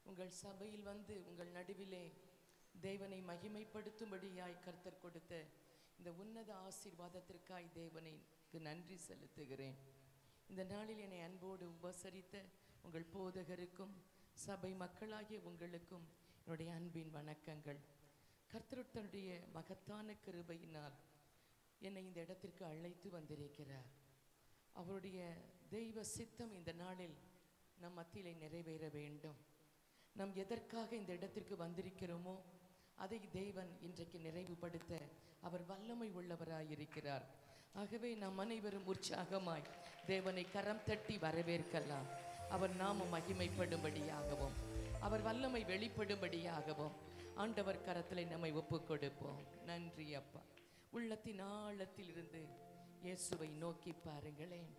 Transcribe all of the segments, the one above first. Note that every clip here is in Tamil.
உங்கள் சபையில் வந்து உங்கள் நடுவிலே தேவனை மகிமைப்படுத்தும்படியாய் கர்த்தர் கொடுத்த இந்த உன்னத ஆசீர்வாதத்திற்காய் தேவனைக்கு நன்றி செலுத்துகிறேன் இந்த நாளில் என்னை அன்போடு உபசரித்த உங்கள் போதகருக்கும் சபை மக்களாகிய உங்களுக்கும் என்னுடைய அன்பின் வணக்கங்கள் கர்த்தர் தன்னுடைய மகத்தான கிருபையினால் என்னை இந்த இடத்திற்கு அழைத்து வந்திருக்கிறார் அவருடைய தெய்வ சித்தம் இந்த நாளில் நம் மத்தியிலே நிறைவேற வேண்டும் நாம் எதற்காக இந்த இடத்திற்கு வந்திருக்கிறோமோ அதை தேவன் இன்றைக்கு நிறைவுபடுத்த அவர் வல்லமை உள்ளவராயிருக்கிறார் ஆகவே நாம் அனைவரும் உற்சாகமாய் தேவனை கரம் தட்டி வரவேற்கலாம் அவர் நாம மகிமைப்படும்படியாகவும் அவர் வல்லமை வெளிப்படும்படியாகவும் ஆண்டவர் கரத்திலே நம்மை ஒப்புக் கொடுப்போம் நன்றி அப்பா உள்ளத்தின் ஆழத்தில் இருந்து இயேசுவை நோக்கி பாருங்களேன்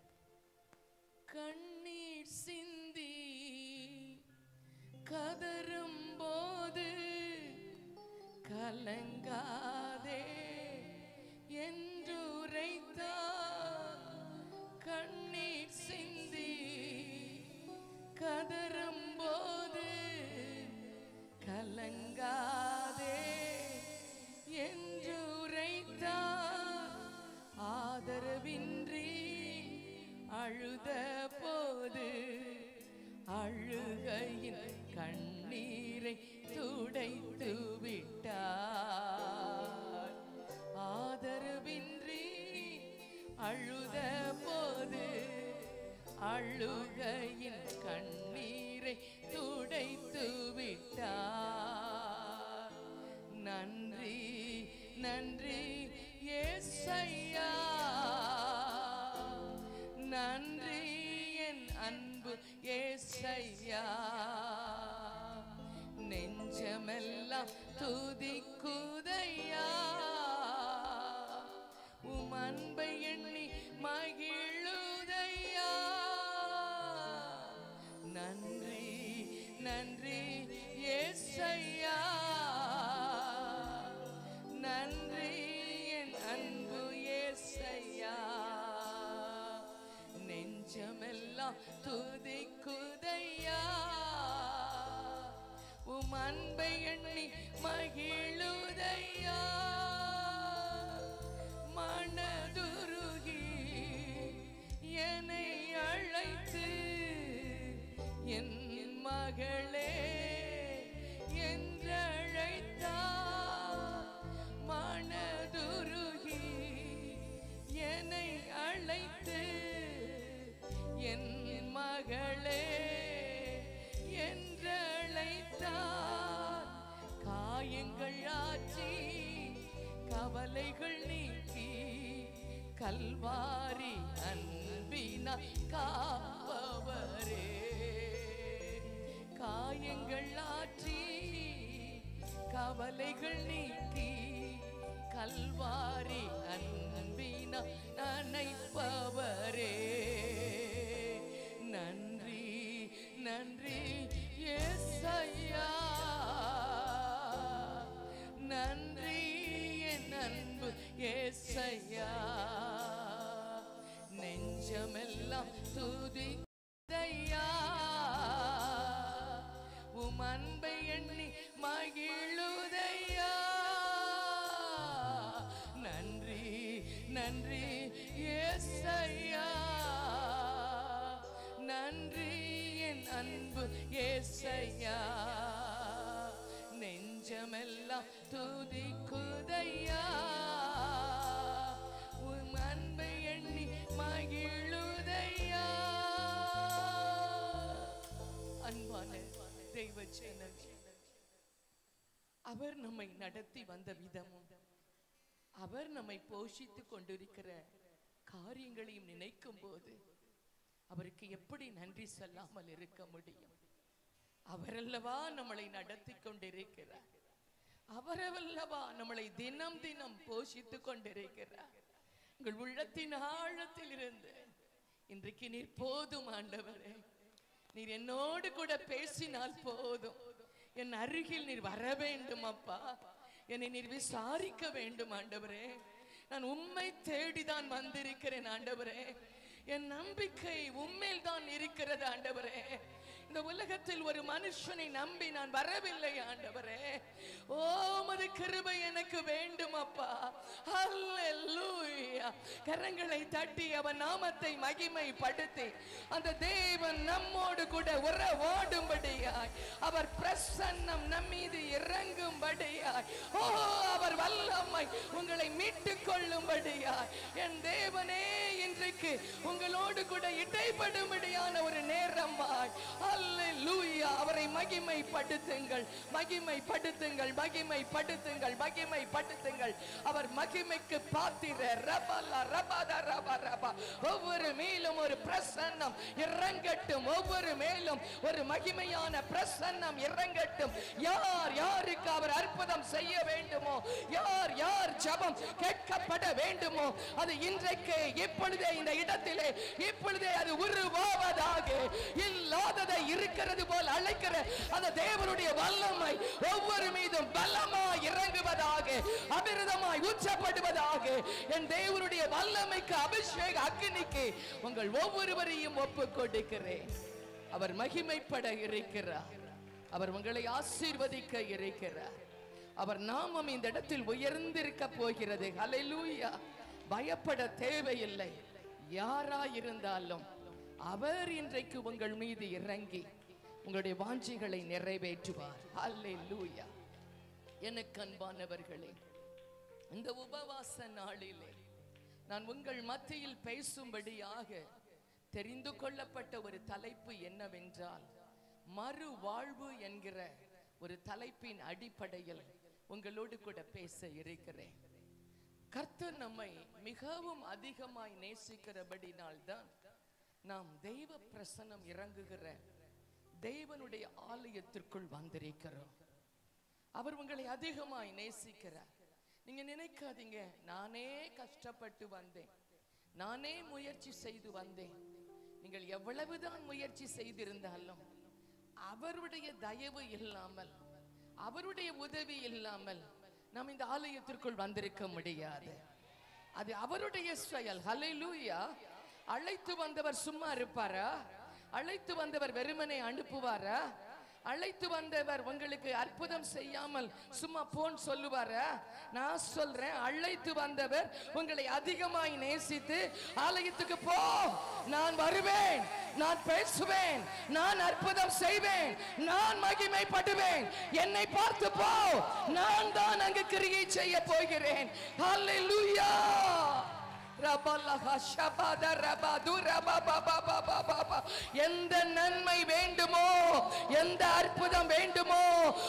கண்ணீர் சிந்தி கதரும் போது கலங்காதே என்றுரைத்தார் கண்ணீர் சிந்தி கதரும் போது கலங்காதே என்றுரைத்தார் ஆதரவின்றி அழுத போது அழுகையின் கண்ணீரை துடைத்து விட்டார் ஆதரவின்றி அழுத போது அழுகையின் கண்ணீரை துடைத்து விட்டார் நன்றி நன்றி ஏசையா நன்றி என் அன்பு ஏசையா நெஞ்சமெல்லாம் துதிக்குதையா உம் அன்பை எண்ணி மகிழுதையா நன்றி நன்றி ஏசையா நன்றி என் அன்பு ஏசையா நெஞ்சமெல்லாம் துதிக்குதையா உம் அன்பை எண்ணி மகிழுதையா மனதுருகி என்னை அழைத்து என் மகளே என்றழைத்தார் மனதுருகி என்னை அழைத்து என் மகளே என்றழைத்தார் காயங்கள் ஆற்றி கவலைகள் நீக்கி கல்வாரி அன்பினா காப்பவரே காயங்கள் ஆற்றி கவலைகள் நீக்கி கல்வாரி அன்பினா நினைப்பவரே நன்றி நன்றி ஏசையா நன்றி என் அன்பு ஏசையா நெஞ்சமெல்லாம் துதிதையா உம் அன்பை எண்ணி மகிழுதையா நன்றி நன்றி ஏசையா நன்றி என் அன்பு ஏசையா நெஞ்சமெல்லாம் துதிக்குதையா உன் அன்பை எண்ணி மகிழுதையா அன்பான தெய்வ சேனல் அவர் நம்மை நடத்தி வந்த விதமும் அவர் நம்மை போஷித்துக் கொண்டிருக்கிற காரியங்களையும் நினைக்கும் போது அவருக்கு எப்படி நன்றி சொல்லாமல் இருக்க முடியும் அவரல்லவா நம்மளை நடத்தி கொண்டிருக்கிறார் அவரவல்லவா நம்மளை தினம் தினம் போஷித்துக் கொண்டிருக்கிறார் உங்கள் உள்ளத்தின் ஆழத்தில் இருந்து இன்றைக்கு நீர் போதும் ஆண்டவரே நீர் என்னோடு கூட பேசினால் போதும் என் அருகில் நீர் வர வேண்டும் அப்பா என்னை நீர் விசாரிக்க வேண்டும் ஆண்டவரே நான் உண்மை தேடிதான் வந்திருக்கிறேன் ஆண்டவரே என் நம்பிக்கை உண்மையில் தான் இருக்கிறது ஆண்டவரே இந்த உலகத்தில் ஒரு மனுஷனை நம்பி நான் வரவில்லை ஆண்டவரே ஓ மது கிருபை எனக்கு வேண்டும் அப்பா ஹல்லேலூயா கரங்களை தட்டி அவன் நாமத்தை மகிமைப்படுத்தி அந்த தேவன் நம்மோடு கூட உறவாடும்படியாய் அவர் பிரசன்னம் நம் மீது இறங்கும்படியாய் ஓ அவர் வல்லமை உங்களை மீட்டுக் கொள்ளும்படியாய் என் தேவனே இன்றைக்கு உங்களோடு கூட இடைப்படும்படியான ஒரு நேரமாய் அல்லேலூயா அவரை மகிமைப்படுத்துங்கள் மகிமைப்படுத்துங்கள் மகிமைப்படுத்துங்கள் மகிமைப்படுத்துங்கள் அவர் மகிமைக்கு பாத்திர ரபல ரபத ரப ரப ஒவ்வொரு மேலும் ஒரு பிரசன்னம் இறங்கட்டும் ஒவ்வொரு மேலும் ஒரு மகிமையான பிரசன்னம் இறங்கட்டும் யார் யாருக்கு அவர் அற்புதம் செய்ய வேண்டுமோ யார் யார் ஜெபம் கேட்கப்பட வேண்டுமோ அது இன்றைக்கு இப்பொழுதே இந்த இடத்திலே இப்பொழுதே அது உருவாவதாக இல்லாததை இருக்கிறது போல் அழைக்கிற அந்த தேவனுடைய வல்லமை ஒவ்வொரு மீதும் பலமாய் இறங்குவதாக அபிரதமாய் உச்சப்படுவதாக என் தேவனுடைய வல்லமைக்கு அபிஷேக அக்னிக்கு உங்கள் ஒவ்வொருவரையும் ஒப்பு கொடுக்கிறேன் அவர் மகிமைப்பட இருக்கிறார் அவர் உங்களை ஆசீர்வதிக்க இருக்கிறார் அவர் நாமம் இந்த இடத்தில் உயர்ந்திருக்க போகிறது ஹalleluya பயப்பட தேவையில்லை யாரா இருந்தாலும் அவர் இன்றைக்கு உங்கள் மீது இறங்கி உங்களுடைய வாஞ்சிகளை நிறைவேற்றுவார் ஹalleluya எனக்கு அன்பானவர்களே இந்த உபவாச நாளிலே நான் உங்கள் மத்தியில் பேசும்படியாக தெரிந்து கொள்ளப்பட்ட ஒரு தலைப்பு என்னவென்றால் மறு வாழ்வு என்கிற ஒரு தலைப்பின் அடிப்படையில் உங்களோடு கூட பேச இருக்கிறேன் கர்த்தர் நம்மை மிகவும் அதிகமாய் நேசிக்கிறபடினால்தான் நாம் தெய்வ பிரசனம் இறங்குகிற தேவனுடைய ஆலயத்திற்குள் வந்திருக்கிறோம் அவர் உங்களை அதிகமாய் நேசிக்கிறார் நீங்க நினைக்காதீங்க நானே கஷ்டப்பட்டு வந்தேன் நானே முயற்சி செய்து வந்தேன் நீங்கள் எவ்வளவுதான் முயற்சி செய்திருந்தாலும் அவருடைய தயவு இல்லாமல் அவருடைய உதவி இல்லாமல் நாம் இந்த ஆலயத்திற்குள் வந்திருக்க முடியாது அது அவருடைய செயல் ஹalleluya அழைத்து வந்தவர் சும்மா இருப்பாரா அழைத்து வந்தவர் வெறுமனே அனுப்புவாரா அழைத்து வந்தவர் உங்களுக்கு அற்புதம் செய்யாமல் சும்மா போன் சொல்லுவாரா நான் சொல்றேன் அழைத்து வந்தவர் உங்களை அதிகமாய் நேசித்து ஆலயத்துக்கு போ நான் வருவேன் நான் பேசுவேன் நான் அற்புதம் செய்வேன் நான் மகிமைப்படுவேன் என்னை பார்த்து போ நான் தான் அங்கு கிரியை செய்ய போகிறேன் ஹalleluya ரபலஹ ஷபத ரபது ரபபபபபபப. எந்த நன்மை வேண்டுமோ எந்த அற்புதம் வேண்டுமோ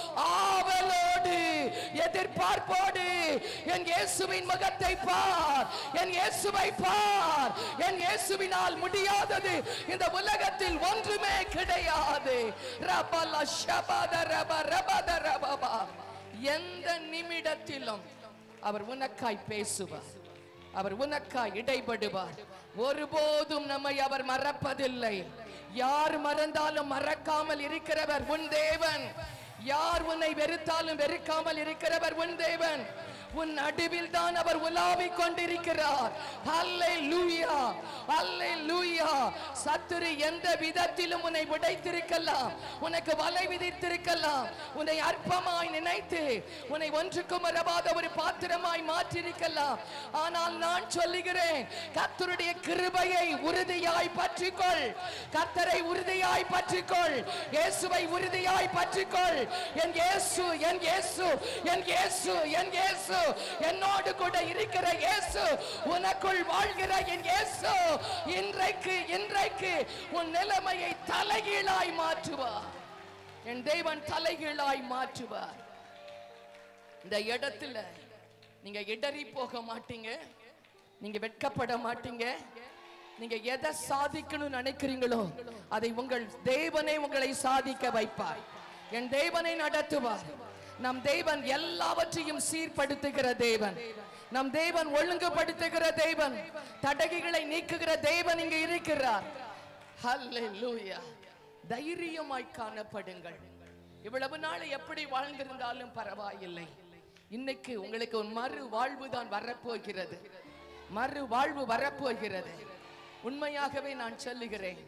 ஆவலோடு எதிர்பார்ப்போடு என் இயேசுவின் முகத்தை பார் என் இயேசுவை பார் என் இயேசுவினால் முடியாதது இந்த உலகத்தில் ஒன்றுமே கிடையாது ரபல ஷபத ரப ரபத ரபபா. எந்த நிமிடத்திலும் அவர் உனக்காய் பேசுவார் அவர் உனக்காய் இடைபடுவார் ஒருபோதும் நம்மை அவர் மறப்பதில்லை யார் மறந்தாலும் மறக்காமல் இருக்கிறவர் உன் தேவன் யார் உன்னை வெறுத்தாலும் வெறுக்காமல் இருக்கிறவர் உன் தேவன் உன் நடுவில் தான் அவர் உலாவிக் கொண்டிருக்கிறார் அல்லேலூயா அல்லேலூயா சத்துரு எந்த விதத்திலும் உன்னை உடைத்திருக்கலாம் உனக்கு வலை விதித்திருக்கலாம் உன்னை அற்பமாய் நினைத்து உன்னை ஒன்றுக்கும் வரவாத ஒரு பாத்திரமாய் மாற்றிருக்கலாம் ஆனால் நான் சொல்லுகிறேன் கர்த்தருடைய கிருபையை உறுதியாய் பற்றிக்கொள் கர்த்தரை உறுதியாய் பற்றிக்கொள் இயேசுவை உறுதியாய் பற்றிக்கொள் என் இயேசு என் இயேசு என் இயேசு என் இயேசு என்னோடு கூட இருக்கிற இயேசு உனக்குள் வாழ்கிற என் இயேசு இன்றைக்கு இன்றைக்கு உன் நிலைமையை தலைகீழாய் மாற்றுவார் என் தேவன் தலைகீழாய் மாற்றுவார் இந்த இடத்துல நீங்க இடறி போக மாட்டீங்க நீங்க வெட்கப்பட மாட்டீங்க நீங்க எதை சாதிக்கணும்னு நினைக்கிறீங்களோ அதை உங்கள் தேவனே உங்களை சாதிக்க வைப்பார் என் தேவனை நடத்துவார் நம் தேவன் எல்லாவற்றையும் சீர்படுத்துகிற தேவன் நம் தேவன் ஒழுங்குபடுத்துகிற தேவன் தடகைகளை நீக்குகிற தேவன் இங்கு இருக்கிறார் ஹல்லேலூயா தைரியமாய் காணப்படுங்கள் இவ்வளவு நாள் எப்படி வாழ்ந்திருந்தாலும் பரவாயில்லை இன்னைக்கு உங்களுக்கு ஒரு மறு வாழ்வு தான் வரப்போகிறது மறு வாழ்வு வரப்போகிறது உண்மையாகவே நான் சொல்லுகிறேன்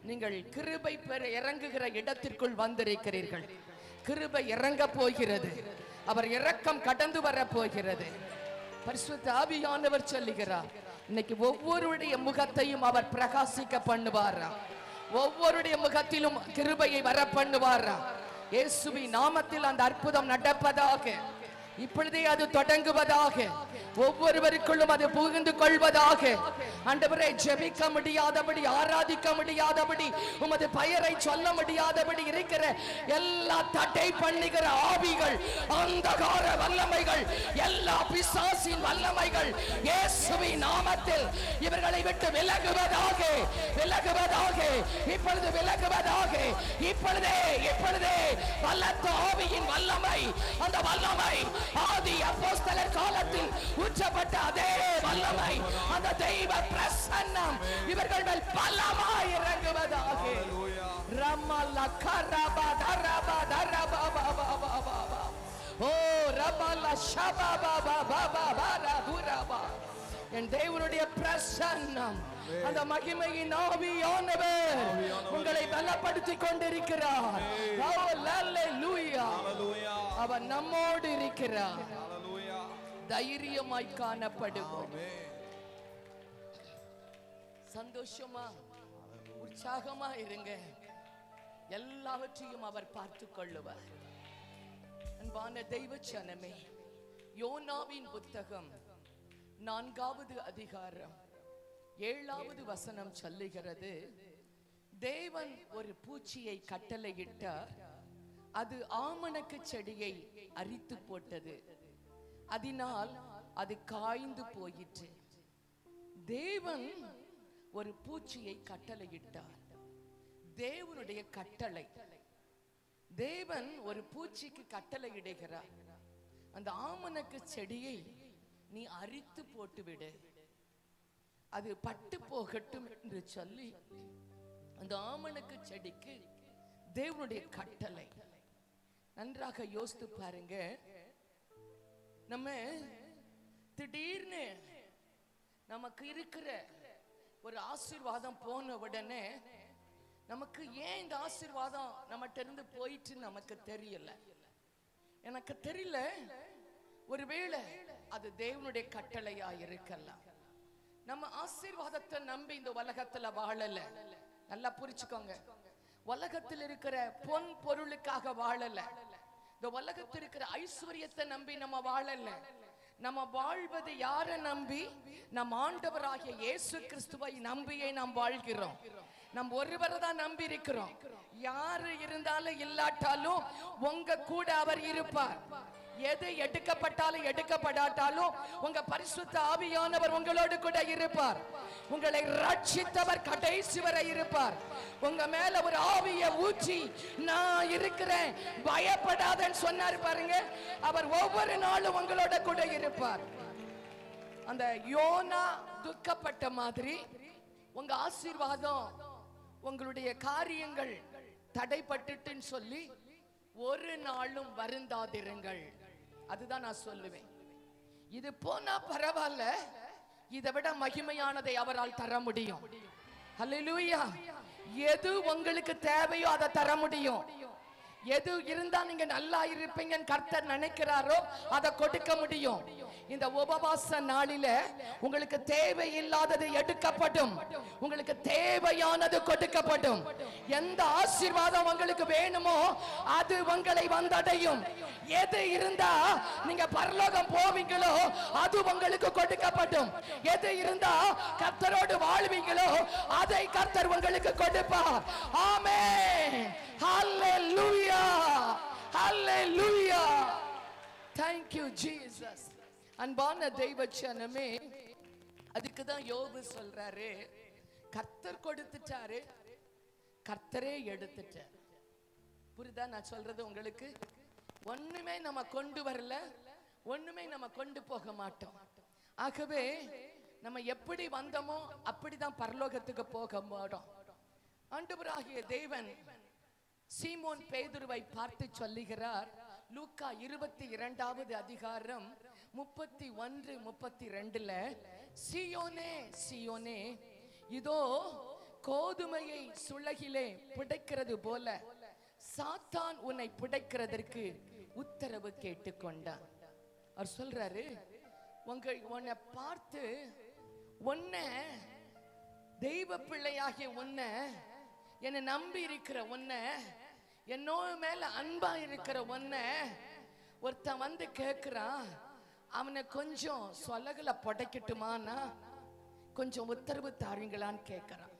நீங்கள் கிருபை பெற இறங்குகிற இடத்திற்குள் வந்திருக்கிறீர்கள் கிருபை இறங்க போகிறது அவர் இரக்கம் கடந்து வர போகிறது பரிசுத்த ஆவியானவர் சொல்லுகிறார் இன்னைக்கு ஒவ்வொருடைய முகத்தையும் அவர் பிரகாசிக்க பண்ணுவாரா ஒவ்வொருடைய முகத்திலும் கிருபையை வர பண்ணுவாரா இயேசுவி நாமத்தில் அந்த அற்புதம் நடப்பதாக இப்பொழுதே அது தொடங்குவதாக ஒவ்வொருவருக்குள்ளும் அது புகுந்து கொள்வதாக ஆண்டவரே ஜெபிக்க முடியாதபடி ஆராதிக்க முடியாதபடி உமது பெயரை சொல்ல முடியாதபடி இருக்கிற எல்லா தடை பண்ணுகிற ஆவிகள் அந்தகார வல்லமைகள் எல்லா பிசாசின் வல்லமைகள் இயேசுவின் நாமத்தில் இவர்களை விட்டு விலகுவதாக விலகுவதாக இப்பொழுது விலகுவதாக இப்பொழுதே இப்பொழுதே வல்லத்த ஆவியின் வல்லமை அந்த வல்லமை ஆதி அப்போஸ்தலர் காலத்தில் ஊற்றப்பட்ட அதே வல்லமை அந்த தெய்வ பிரசன்னம் இவர்கள் மேல் பலமாய் இறங்குவதாக ரமல கரப தரப தரப பப பப ஓ ரமல ஷப பப பப பர துரப என் தேவனுடைய பிரசன்னம் அந்த மகிமையின் ஆவியானவர் உங்களை பலப்படுத்தி கொண்டிருக்கிறார் ஓ லல்லேலூயா அவர் நம்மோடு இருக்கிறார் தைரியமாய் காணப்படுவோம் சந்தோஷமா உற்சாகமா இருங்க எல்லாவற்றையும் அவர் பார்த்து கொள்ளுவார் அன்பான தெய்வ சனமே யோனாவின் புத்தகம் நான்காவது அதிகாரம் ஏழாவது வசனம் சொல்லுகிறது தேவன் ஒரு பூச்சியை கட்டளையிட்டார் அது ஆமணக்கு செடியை அரித்து போட்டது அதனால் அது காய்ந்து போயிற்று தேவன் ஒரு பூச்சியை கட்டளையிட்டார் தேவனுடைய கட்டளை தேவன் ஒரு பூச்சிக்கு கட்டளையிடுகிறார் அந்த ஆமணக்கு செடியை நீ அரித்து போட்டு விடு அது பட்டு போகட்டும் என்று சொல்லி அந்த ஆமணக்கு செடிக்கு தேவனுடைய கட்டளை நன்றாக யோசித்து பாருங்க நம்ம திடீர்னு நமக்கு இருக்கிற ஒரு ஆசீர்வாதம் போன உடனே நமக்கு ஏன் இந்த ஆசீர்வாதம் நம்மகிட்ட இருந்து போயிட்டு நமக்கு தெரியல எனக்கு தெரியல ஒருவேளை அது தேவனுடைய கட்டளையா இருக்கலாம் நம்ம ஆசீர்வாதத்தை நம்பி இந்த உலகத்துல வாழல நல்லா புரிச்சுக்கோங்க உலகத்தில் இருக்கிற பொன் பொருளுக்காக வாழல இந்த உலகத்தில் இருக்கிற ஐஸ்வர்யத்தை நம்பி நம்ம வாழல நம்ம வாழ்வது யாரை நம்பி நம் ஆண்டவராகிய இயேசு கிறிஸ்துவை நம்பியே நாம் வாழ்கிறோம் நம் ஒருவரை தான் நம்பி இருக்கிறோம் யாரு இருந்தாலும் இல்லாட்டாலும் உங்க கூட அவர் இருப்பார் எது எடுக்கப்பட்டாலும் எடுக்கப்படாட்டாலும் உங்க பரிசுத்த ஆவியானவர் உங்களோடு கூட இருப்பார் உங்களை ரட்சித்தவர் கடைசி வரை இருப்பார் உங்க மேல ஒரு ஆவிய ஊற்றி நான் இருக்கிறேன் பயப்படாதன்னு சொன்னார் பாருங்க அவர் ஒவ்வொரு நாளும் உங்களோட கூட இருப்பார் அந்த யோனா துக்கப்பட்ட மாதிரி உங்க ஆசீர்வாதம் உங்களுடைய காரியங்கள் தடைப்பட்டுட்டுன்னு சொல்லி ஒரு நாளும் வருந்தாதிருங்கள் அதுதான் நான் சொல்லுவேன் இது போனா பரவாயில்ல இதை விட மகிமையானதை அவரால் தர முடியும் ஹalleluya எது உங்களுக்கு தேவையோ அதை தர முடியும் எது இருந்தா நீங்க நல்லா இருப்பீங்கன்னு கர்த்தர் நினைக்கிறாரோ அதை கொடுக்க முடியும் இந்த உபவாச நாளில உங்களுக்கு தேவையில்லாதது எடுக்கப்படும் உங்களுக்கு தேவையானது கொடுக்கப்படும் எந்த ஆசீர்வாதம் உங்களுக்கு வேணுமோ அது உங்களை வந்தடையும் எது இருந்தா நீங்க பரலோகம் போவீங்களோ அது உங்களுக்கு கொடுக்கப்படும் எது இருந்தா கர்த்தரோடு வாழ்வீங்களோ அதை கர்த்தர் உங்களுக்கு கொடுப்பார் ஆமென் ஹalleluya ஹalleluya thank you jesus அன்பான தெய்வ ஜனமே அதுக்கு தான் யோபு சொல்றாரு கர்த்தர் கொடுத்துட்டாரு கர்த்தரே எடுத்துட்டார் புரியுதா நான் சொல்றது உங்களுக்கு ஒண்ணுமே நம்ம கொண்டு வரல ஒண்ணுமே நம்ம கொண்டு போக மாட்டோம் ஆகவே நம்ம எப்படி வந்தோமோ அப்படிதான் பரலோகத்துக்கு போக மாட்டோம் ஆண்டவராகிய தேவன் சீமோன் பேதுருவை பார்த்து சொல்லுகிறார் லூக்கா இருபத்தி இரண்டாவது அதிகாரம் முப்பத்தி ஒன்று முப்பத்தி ரெண்டுல சியோனே சியோனே இதோ கோதுமையை சுளகிலே புடைக்கிறது போல சாத்தான் உன்னை புடைக்கிறதற்கு உத்தரவு கேட்டுக்கொண்டான் அவர் சொல்றாரு உங்க உன்னை பார்த்து உன்னை தெய்வ பிள்ளையாகிய உன்னை என்னை நம்பி இருக்கிற உன்னை என்னோட மேல அன்பா இருக்கிற உன்னை ஒருத்தன் வந்து கேட்கிறான் அவனை கொஞ்சம் சொலகுல புடைக்கட்டுமானா கொஞ்சம் உத்தரவு தாரீங்களான்னு கேட்கிறான்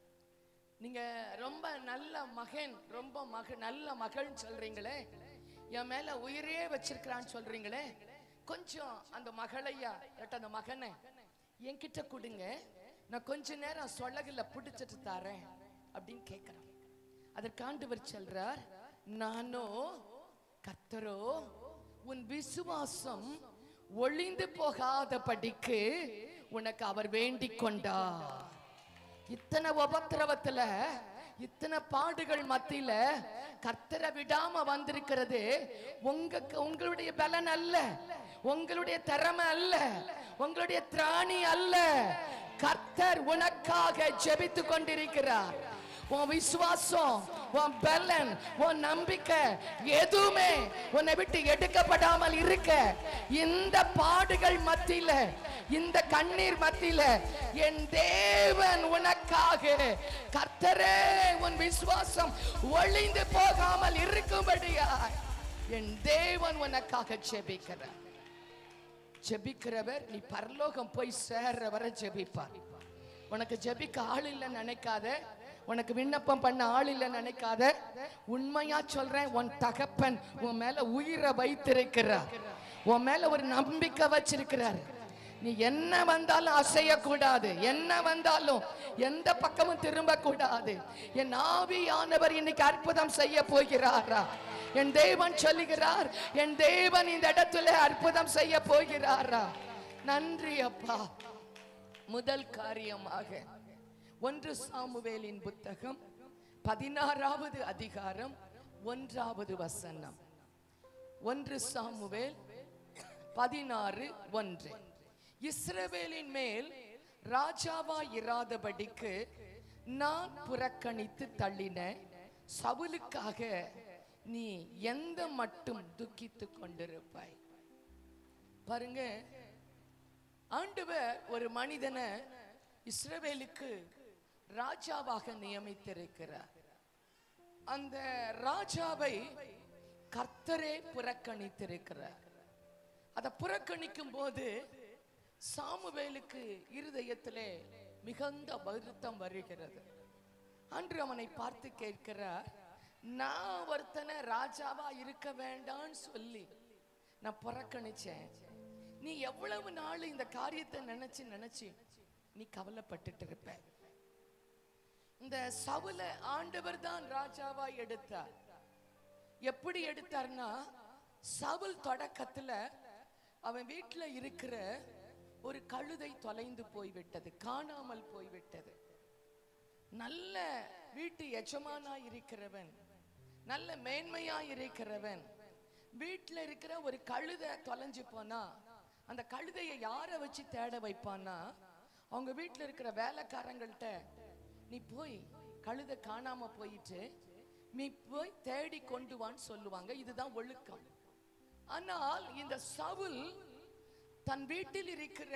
நீங்க ரொம்ப நல்ல மகன் ரொம்ப மக நல்ல மகள்னு சொல்றீங்களே என் மேல உயிரே வச்சிருக்கிறான்னு சொல்றீங்களே கொஞ்சம் அந்த மகளையா இல்லாட்ட அந்த மகனை என்கிட்ட கொடுங்க நான் கொஞ்ச நேரம் சொலகுல பிடிச்சிட்டு தாரேன் அப்படின்னு கேட்கிறான் அதற்காண்டவர் சொல்றார் நானோ கர்த்தரோ உன் விசுவாசம் ஒளிந்து போகாதபடிக்கு உனக்கு அவர் வேண்டிக் கொண்டார் இத்தனை உபத்திரவத்துல இத்தனை பாடுகள் மத்தியில கர்த்தரை விடாம வந்திருக்கிறது உங்க உங்களுடைய பலன் அல்ல உங்களுடைய திறமை அல்ல உங்களுடைய திராணி அல்ல கர்த்தர் உனக்காக ஜெபித்து கொண்டிருக்கிறார் உன் விசுவாசம் உன் பலன் உன் நம்பிக்கை எதுவுமே உன்னை விட்டு எடுக்கப்படாமல் இருக்க இந்த பாடுகள் மத்தியில இந்த கண்ணீர் மத்தியில என் தேவன் உனக்காக கர்த்தரே உன் விசுவாசம் ஒளிந்து போகாமல் இருக்கும்படியா என் தேவன் உனக்காக ஜெபிக்கிறார் ஜெபிக்கிறவர் நீ பரலோகம் போய் சேர்ற வரை ஜெபிப்பார் உனக்கு ஜெபிக்க ஆள் இல்லைன்னு நினைக்காத உனக்கு விண்ணப்பம் பண்ண ஆள் இல்லைன்னு நினைக்காத உண்மையா சொல்றேன் உன் தகப்பன் உன் மேல உயிரை வைத்திருக்கிறார் உன் மேல ஒரு நம்பிக்கை வச்சிருக்கிறார் நீ என்ன வந்தாலும் அசையக்கூடாது என்ன வந்தாலும் எந்த பக்கமும் திரும்ப கூடாது என் ஆவியானவர் இன்னைக்கு அற்புதம் செய்ய போகிறாரா என் தேவன் சொல்லுகிறார் என் தேவன் இந்த இடத்துல அற்புதம் செய்ய போகிறாரா நன்றி அப்பா முதல் காரியமாக ஒன்று சாமுவேலின் புத்தகம் பதினாறாவது அதிகாரம் ஒன்றாவது வசனம் ஒன்று சாமுவேல் பதினாறு ஒன்று இஸ்ரவேலின் மேல் ராஜாவா இராதபடிக்கு நான் புறக்கணித்து தள்ளின சவுலுக்காக நீ எந்த மட்டும் துக்கித்துக் கொண்டிருப்பாய் பாருங்க ஆண்டவர் ஒரு மனிதனை இஸ்ரவேலுக்கு ராஜாவாக நியமித்திருக்கிறார் அந்த ராஜாவை கர்த்தரே புறக்கணித்திருக்கிறார் அதை புறக்கணிக்கும் போது சாமுவேலுக்கு இருதயத்திலே மிகுந்த வருத்தம் வருகிறது அன்று அவனை பார்த்து கேட்கிறார் நான் ஒருத்தனை ராஜாவா இருக்க வேண்டாம்னு சொல்லி நான் புறக்கணிச்சேன் நீ எவ்வளவு நாள் இந்த காரியத்தை நினைச்சு நினைச்சு நீ கவலைப்பட்டுட்டு இருப்ப இந்த சவுல ஆண்டவர் தான் ராஜாவா எடுத்தார் எப்படி எடுத்தார்னா சவுல் தொடக்கத்துல அவன் வீட்டுல இருக்கிற ஒரு கழுதை தொலைந்து போய்விட்டது காணாமல் போய்விட்டது நல்ல வீட்டு எஜமானா இருக்கிறவன் நல்ல மேன்மையா இருக்கிறவன் வீட்டுல இருக்கிற ஒரு கழுதை தொலைஞ்சு போனா அந்த கழுதையை யாரை வச்சு தேட வைப்பான்னா அவங்க வீட்டுல இருக்கிற வேலைக்காரங்கள்ட்ட நீ போய் கழுதை காணாம போயிட்டு நீ போய் தேடி கொண்டு வான்னு சொல்லுவாங்க இதுதான் ஒழுக்கம் ஆனால் இந்த சவுல் தன் வீட்டில் இருக்கிற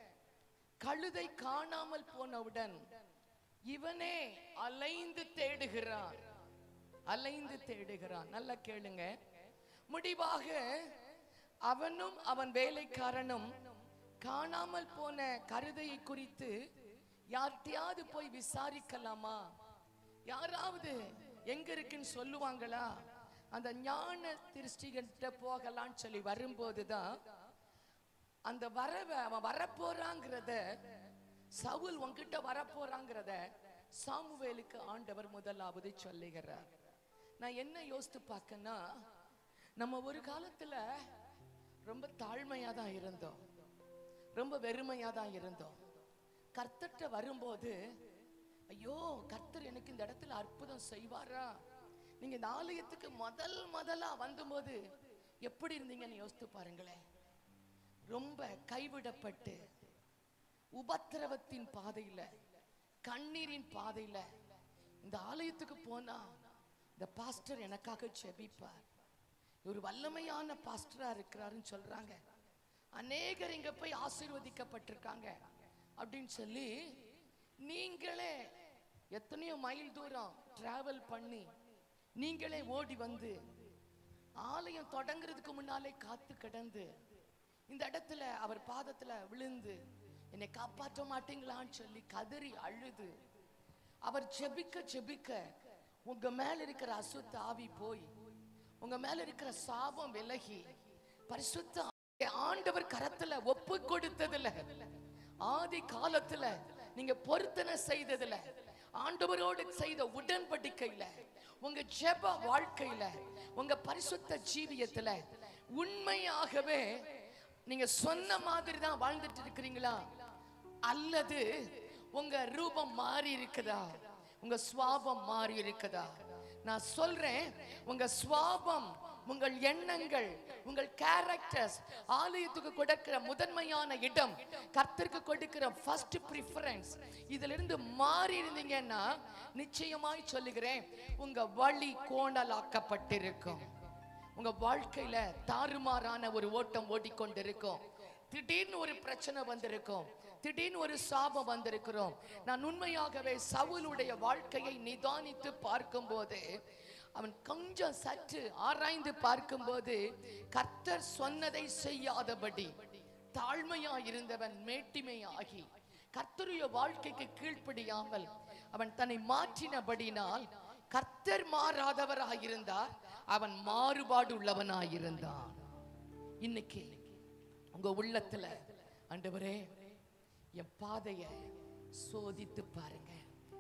கழுதை காணாமல் போனவுடன் இவனே அலைந்து தேடுகிறான் அலைந்து தேடுகிறான் நல்லா கேளுங்க முடிவாக அவனும் அவன் வேலைக்காரனும் காணாமல் போன கழுதையை குறித்து யார்கிட்டயாவது போய் விசாரிக்கலாமா யாராவது எங்க இருக்குன்னு சொல்லுவாங்களா அந்த ஞான திருஷ்டிகிட்ட போகலான்னு சொல்லி வரும்போதுதான் அந்த வரவ அவன் வரப்போறாங்கிறத சவுல் உன்கிட்ட வரப்போறாங்கிறத சாமுவேலுக்கு ஆண்டவர் முதலாவது சொல்லுகிறார் நான் என்ன யோசித்து பார்க்கன்னா நம்ம ஒரு காலத்துல ரொம்ப தாழ்மையா தான் இருந்தோம் ரொம்ப வெறுமையா தான் இருந்தோம் கர்த்தர்ட்ட வரும்போது ஐயோ கர்த்தர் எனக்கு இந்த இடத்துல அற்புதம் செய்வாரா நீங்க இந்த ஆலயத்துக்கு முதல் முதலா வந்தபோது எப்படி இருந்தீங்கன்னு யோசித்து பாருங்களேன் ரொம்ப கைவிடப்பட்டு உபத்திரவத்தின் பாதையில கண்ணீரின் பாதையில இந்த ஆலயத்துக்கு போனா இந்த பாஸ்டர் எனக்காக ஜெபிப்பார் ஒரு வல்லமையான பாஸ்டரா இருக்கிறாருன்னு சொல்றாங்க அநேகர் இங்க போய் ஆசீர்வதிக்கப்பட்டிருக்காங்க அப்படின்னு சொல்லி நீங்களே எத்தனையோ மைல் தூரம் டிராவல் பண்ணி நீங்களே ஓடி வந்து ஆலயம் தொடங்குறதுக்கு முன்னாலே காத்து கிடந்து இந்த இடத்துல அவர் பாதத்துல விழுந்து என்னை காப்பாற்ற மாட்டீங்களான்னு சொல்லி கதறி அழுது அவர் ஜெபிக்க ஜெபிக்க உங்க மேல இருக்கிற அசுத்த ஆவி போய் உங்க மேல இருக்கிற சாபம் விலகி பரிசுத்த ஆவியை ஆண்டவர் கரத்துல ஒப்பு கொடுத்ததுல ஆதி காலத்துல நீங்க பொருத்தனை செய்ததுல ஆண்டவரோடு செய்த உடன்படிக்கையில உங்க ஜெப வாழ்க்கையில உங்க பரிசுத்த ஜீவியத்துல உண்மையாகவே நீங்க சொன்ன மாதிரி தான் வாழ்ந்துட்டு இருக்கிறீங்களா அல்லது உங்க ரூபம் மாறி இருக்குதா உங்க சுவாபம் மாறி இருக்குதா நான் சொல்றேன் உங்க சுவாபம் உங்கள் எண்ணங்கள் உங்கள் கேரக்டர்ஸ் ஆலயத்துக்கு கொடுக்கிற முதன்மையான இடம் கர்த்தருக்கு கொடுக்கிற ஃபர்ஸ்ட் ப்ரிஃபரன்ஸ் இதுல இருந்து மாறி இருந்தீங்கன்னா நிச்சயமாய் சொல்லுகிறேன் உங்க வழி கோணலாக்கப்பட்டிருக்கும் உங்க வாழ்க்கையில தாறுமாறான ஒரு ஓட்டம் ஓடிக்கொண்டிருக்கும் திடீர்னு ஒரு பிரச்சனை வந்திருக்கும் திடீர்னு ஒரு சாபம் வந்திருக்கிறோம் நான் உண்மையாகவே சவுலுடைய வாழ்க்கையை நிதானித்து பார்க்கும்போது அவன் கொஞ்சம் சற்று ஆராய்ந்து பார்க்கும்போது கர்த்தர் சொன்னதை செய்யாதபடி தாழ்மையா இருந்தவன் மேட்டிமையாகி கர்த்தருடைய வாழ்க்கைக்கு கீழ்ப்படியாமல் அவன் தன்னை மாற்றினபடினால் கர்த்தர் மாறாதவராய் இருந்தார் அவன் மாறுபாடு உள்ளவனாய் இருந்தான் இன்னைக்கு உங்க உள்ளத்துல ஆண்டவரே என் பாதைய சோதித்து பாருங்க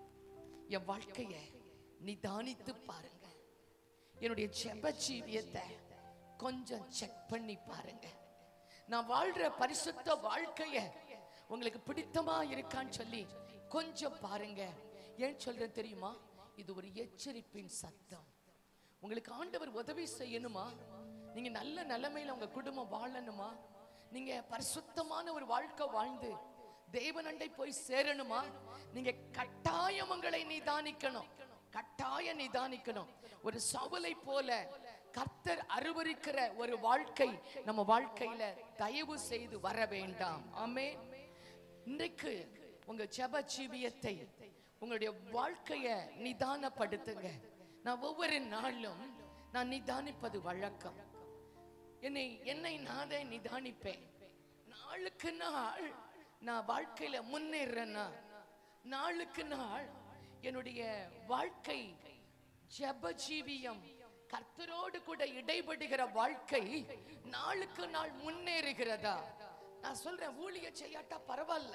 என் வாழ்க்கைய நிதானித்து பாருங்க என்னுடைய ஜெப ஜீவியத்தை கொஞ்சம் செக் பண்ணி பாருங்க நான் வாழ்ற பரிசுத்த வாழ்க்கைய உங்களுக்கு பிடித்தமா இருக்கான்னு சொல்லி கொஞ்சம் பாருங்க ஏன் சொல்றேன் தெரியுமா இது ஒரு எச்சரிப்பின் சத்தம் உங்களுக்கு ஆண்டவர் உதவி செய்யணுமா நீங்க நல்ல நிலைமையில உங்க குடும்பம் வாழணுமா நீங்க பரிசுத்தமான ஒரு வாழ்க்கை வாழ்ந்து தேவனண்டை போய் சேரணுமா நீங்க கட்டாயம் உங்களை நிதானிக்கணும் கட்டாய நிதானிக்கணும் ஒரு சவலை போல கர்த்தர் அருவருக்கிற ஒரு வாழ்க்கை நம்ம வாழ்க்கையில தயவு செய்து வர வேண்டாம் ஆமே இன்றைக்கு உங்க ஜெப ஜீவியத்தை உங்களுடைய வாழ்க்கைய நிதானப்படுத்துங்க நான் ஒவ்வொரு நாளும் நான் நிதானிப்பது வழக்கம் என்னை என்னை நானே நிதானிப்பேன் நாளுக்கு நாள் நான் வாழ்க்கையில முன்னேறேன்னா நாளுக்கு நாள் என்னுடைய வாழ்க்கை ஜெப ஜீவியம் கர்த்தரோடு கூட இடைபடுகிற வாழ்க்கை நாளுக்கு நாள் முன்னேறுகிறதா நான் சொல்றேன் ஊழிய செய்யாட்டா பரவாயில்ல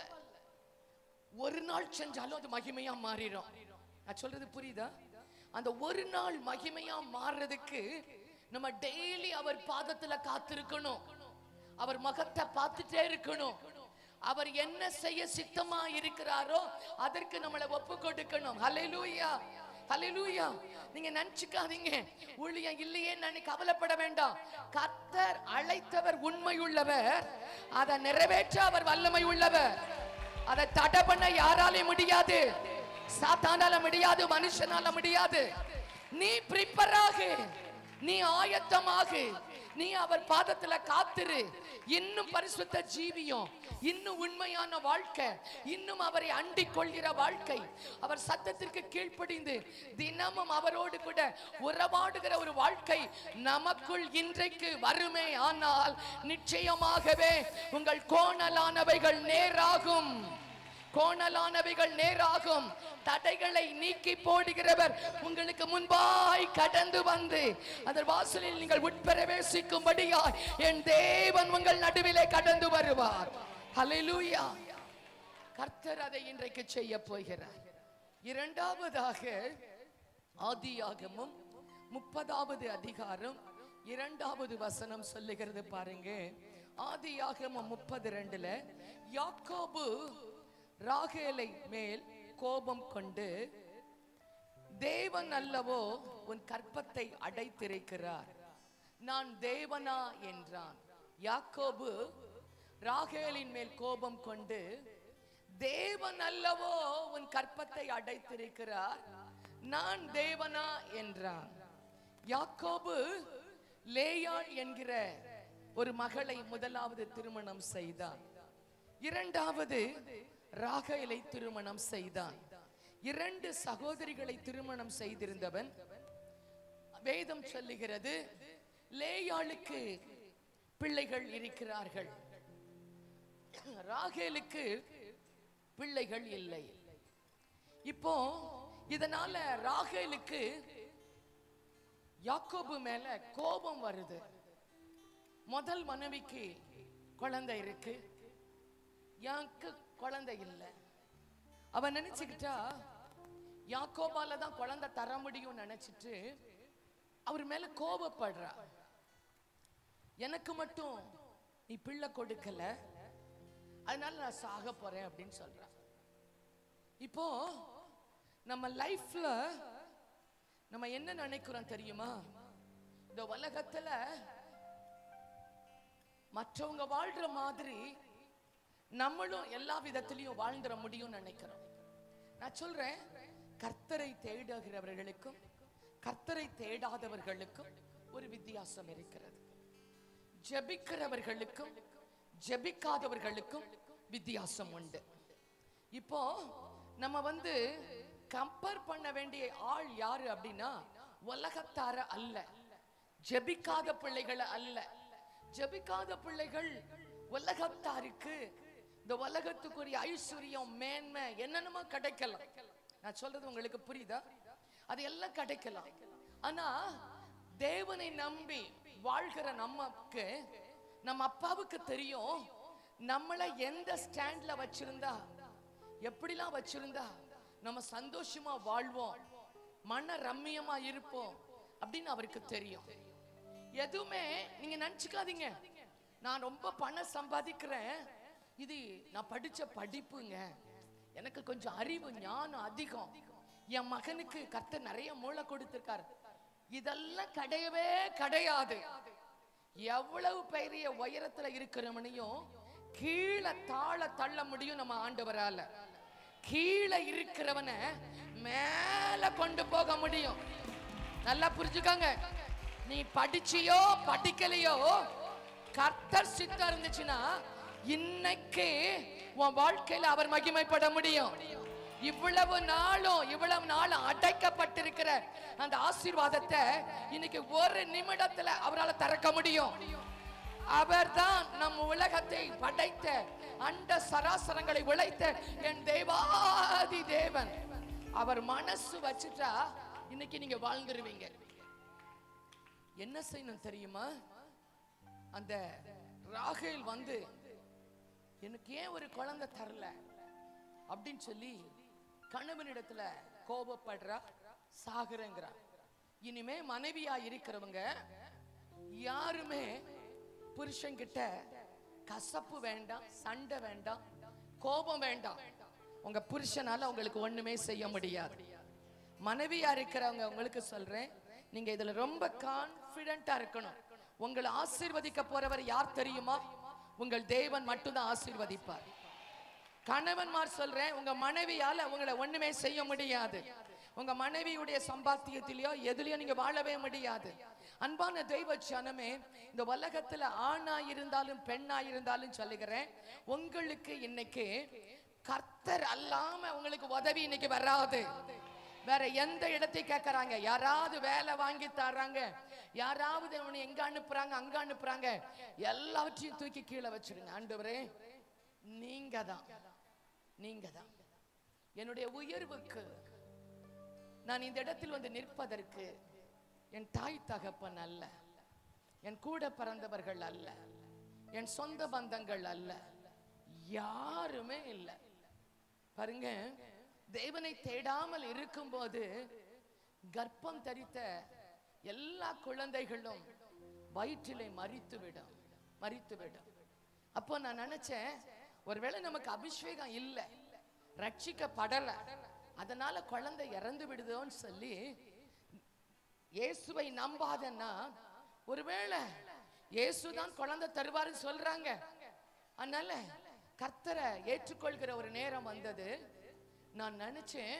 ஒரு நாள் செஞ்சாலும் அது மகிமையா மாறிடும் நான் சொல்றது புரியுதா அந்த ஒரு நாள் மகிமையா மாறுறதுக்கு நம்ம டெய்லி அவர் பாதத்துல காத்திருக்கணும் அவர் முகத்தை பார்த்துட்டே இருக்கணும் அவர் என்ன செய்ய சித்தமா இருக்கிறாரோ அதற்கு நம்மளை ஒப்பு கொடுக்கணும் ஹalleluya ஹalleluya நீங்க நினைச்சுக்காதீங்க ஊழியம் இல்லையே நான் கவலைப்பட வேண்டாம் கர்த்தர் அழைத்தவர் உண்மையுள்ளவர் அதை நிறைவேற்ற அவர் வல்லமை உள்ளவர் அதை தடை பண்ண யாராலையும் முடியாது சாத்தானால முடியாது மனுஷனால முடியாது நீ ப்ரிப்பேர் ஆகு நீ ஆயத்தமாகு நீ அவர் பாதத்துல காத்திரு இன்னும் பரிசுத்த ஜீவியம் இன்னும் உண்மையான வாழ்க்கை இன்னும் அவரை அண்டிக் கொள்கிற வாழ்க்கை அவர் சத்தத்திற்கு கீழ்ப்படிந்து தினமும் அவரோடு கூட உறவாடுகிற ஒரு வாழ்க்கை நமக்குள் இன்றைக்கு வருமே ஆனால் நிச்சயமாகவே உங்கள் கோணலானவைகள் நேராகும் கோணலானவைகள் நேராகும் தடைகளை நீக்கி போடுகிறவர் உங்களுக்கு முன்பாய் கடந்து வந்து அந்த வாசலில் நீங்கள் உட்பிரவேசிக்கும்படியாய் என் தேவன் உங்கள் நடுவிலே கடந்து வருவார் ஹalleluya கர்த்தர் அதை இன்றைக்கு செய்ய போகிறார் இரண்டாவதாக ஆதியாகமும் முப்பதாவது அதிகாரம் இரண்டாவது வசனம் சொல்லுகிறது பாருங்க ஆதியாகமம் முப்பது ரெண்டுல யாக்கோபு ராகேலை மேல் கோபம் கொண்டு தேவன் அல்லவோ உன் கற்பத்தை அடைத்திருக்கிறார் நான் தேவனா என்றான் யாக்கோபு ராகேலின் மேல் கோபம் கொண்டு தேவன் அல்லவோ உன் கற்பத்தை அடைத்திருக்கிறார் நான் தேவனா என்றான் யாக்கோபு லேயாள் என்கிற ஒரு மகளை முதலாவது திருமணம் செய்தான் இரண்டாவது ராகேலை திருமணம் செய்தான் இரண்டு சகோதரிகளை திருமணம் செய்திருந்தவன் வேதம் சொல்லுகிறது லேயாளுக்கு பிள்ளைகள் இருக்கிறார்கள் ராகேலுக்கு பிள்ளைகள் இல்லை இப்போ இதனால ராகேலுக்கு யாக்கோபு மேல கோபம் வருது முதல் மனைவிக்கு குழந்தை இருக்கு எனக்கு குழந்தை இல்லை அவன் நினைச்சுக்கிட்டா யாக்கோபால தான் குழந்தை தர முடியும் நினைச்சிட்டு அவர் மேல கோபப்படுறா எனக்கு மட்டும் நீ பிள்ளை கொடுக்கல அதனால நான் சாக போறேன் அப்படின்னு சொல்றா இப்போ நம்ம லைஃப்ல நம்ம என்ன நினைக்கிறோம் தெரியுமா இந்த உலகத்துல மற்றவங்க வாழ்ற மாதிரி நம்மளும் எல்லா விதத்திலையும் வாழ்ந்துட முடியும்னு நினைக்கிறோம் நான் சொல்றேன் கர்த்தரை தேடுகிறவர்களுக்கும் கர்த்தரை தேடாதவர்களுக்கும் ஒரு வித்தியாசம் இருக்கிறது ஜெபிக்கிறவர்களுக்கும் ஜெபிக்காதவர்களுக்கும் வித்தியாசம் உண்டு இப்போ நம்ம வந்து கம்பேர் பண்ண வேண்டிய ஆள் யாரு அப்படின்னா உலகத்தார அல்ல ஜெபிக்காத பிள்ளைகள் அல்ல ஜெபிக்காத பிள்ளைகள் உலகத்தாருக்கு இந்த உலகத்துக்குரிய ஐஸ்வர்யம் மேன்மை என்னென்னமோ கிடைக்கலாம் நான் சொல்றது உங்களுக்கு புரியுதா அது எல்லாம் கிடைக்கலாம் ஆனா தேவனை நம்பி வாழ்கிற நமக்கு நம்ம அப்பாவுக்கு தெரியும் நம்மளை எந்த ஸ்டாண்ட்ல வச்சிருந்தா எப்படிலாம் வச்சிருந்தா நம்ம சந்தோஷமா வாழ்வோம் மன ரம்மியமா இருப்போம் அப்படின்னு அவருக்கு தெரியும் எதுவுமே நீங்க நினைச்சுக்காதீங்க நான் ரொம்ப பணம் சம்பாதிக்கிறேன் இது நான் படிச்ச படிப்புங்க எனக்கு கொஞ்சம் அறிவு ஞானம் அதிகம் என் மகனுக்கு கர்த்தர் நிறைய மூளை கொடுத்திருக்காரு இதெல்லாம் கிடையவே கிடையாது எவ்வளவு பெரிய உயரத்துல இருக்கிறவனையும் கீழே தாழ தள்ள முடியும் நம்ம ஆண்டவரால கீழே இருக்கிறவனை மேல கொண்டு போக முடியும் நல்லா புரிஞ்சுக்கோங்க நீ படிச்சியோ படிக்கலையோ கர்த்தர் சித்தம் இருந்துச்சுன்னா இன்னைக்கு உன் வாழ்க்கையில அவர் மகிமைப்பட முடியும் இவ்வளவு நாளும் இவ்வளவு நாளும் அடைக்கப்பட்டிருக்கிற அந்த ஆசீர்வாதத்தை இன்னைக்கு ஒரு நிமிடத்துல அவரால் திறக்க முடியும் அவர்தான் நம் உலகத்தை படைத்த அண்ட சராசரங்களை உழைத்த என் தேவாதி தேவன் அவர் மனசு வச்சுட்டா இன்னைக்கு நீங்க வாழ்ந்துருவீங்க என்ன செய்யணும் தெரியுமா அந்த ராகேல் வந்து எனக்கு ஏன் ஒரு குழந்தை தரல அப்படின்னு சொல்லி கணவனிடத்துல கோபப்படுறா சாகுறேங்கிறா இனிமே மனைவியா இருக்கிறவங்க யாருமே புருஷன்கிட்ட கசப்பு வேண்டாம் சண்டை வேண்டாம் கோபம் வேண்டாம் உங்க புருஷனால உங்களுக்கு ஒண்ணுமே செய்ய முடியாது மனைவியா இருக்கிறவங்க உங்களுக்கு சொல்றேன் நீங்க இதுல ரொம்ப கான்பிடண்டா இருக்கணும் உங்களை ஆசீர்வதிக்க போறவர் யார் தெரியுமா உங்கள் தேவன் மட்டும்தான் ஆசீர்வதிப்பார் கணவன்மார் சொல்றேன் உங்க மனைவியால உங்களை ஒண்ணுமே செய்ய முடியாது உங்க மனைவியுடைய சம்பாத்தியத்திலயோ எதுலயோ நீங்க வாழவே முடியாது அன்பான தெய்வ ஜனமே இந்த உலகத்துல ஆணா இருந்தாலும் பெண்ணா இருந்தாலும் சொல்லுகிறேன் உங்களுக்கு இன்னைக்கு கர்த்தர் அல்லாம உங்களுக்கு உதவி இன்னைக்கு வராது வேற எந்த இடத்தை கேட்கறாங்க யாராவது வேலை வாங்கி தர்றாங்க யாராவது அவனை எங்க அனுப்புறாங்க அங்க அனுப்புறாங்க எல்லாவற்றையும் தூக்கி கீழே வச்சிருங்க ஆண்டவரே நீங்க தான் நீங்க தான் என்னுடைய உயர்வுக்கு நான் இந்த இடத்தில் வந்து நிற்பதற்கு என் தாய் தகப்பன் அல்ல என் கூட பிறந்தவர்கள் அல்ல என் சொந்த பந்தங்கள் அல்ல யாருமே இல்லை பாருங்க தேவனை தேடாமல் இருக்கும்போது கர்ப்பம் தரித்த எல்லா குழந்தைகளும் வயிற்றிலே மறித்துவிடும் மறித்துவிடும் அப்போ நான் நினைச்சேன் ஒருவேளை நமக்கு அபிஷேகம் இல்லை ரட்சிக்கப்படல அதனால குழந்தை இறந்து விடுதோன்னு சொல்லி இயேசுவை நம்பாதன்னா ஒருவேளை இயேசுதான் குழந்தை தருவாருன்னு சொல்றாங்க அதனால கர்த்தரை ஏற்றுக்கொள்கிற ஒரு நேரம் வந்தது நான் நினைச்சேன்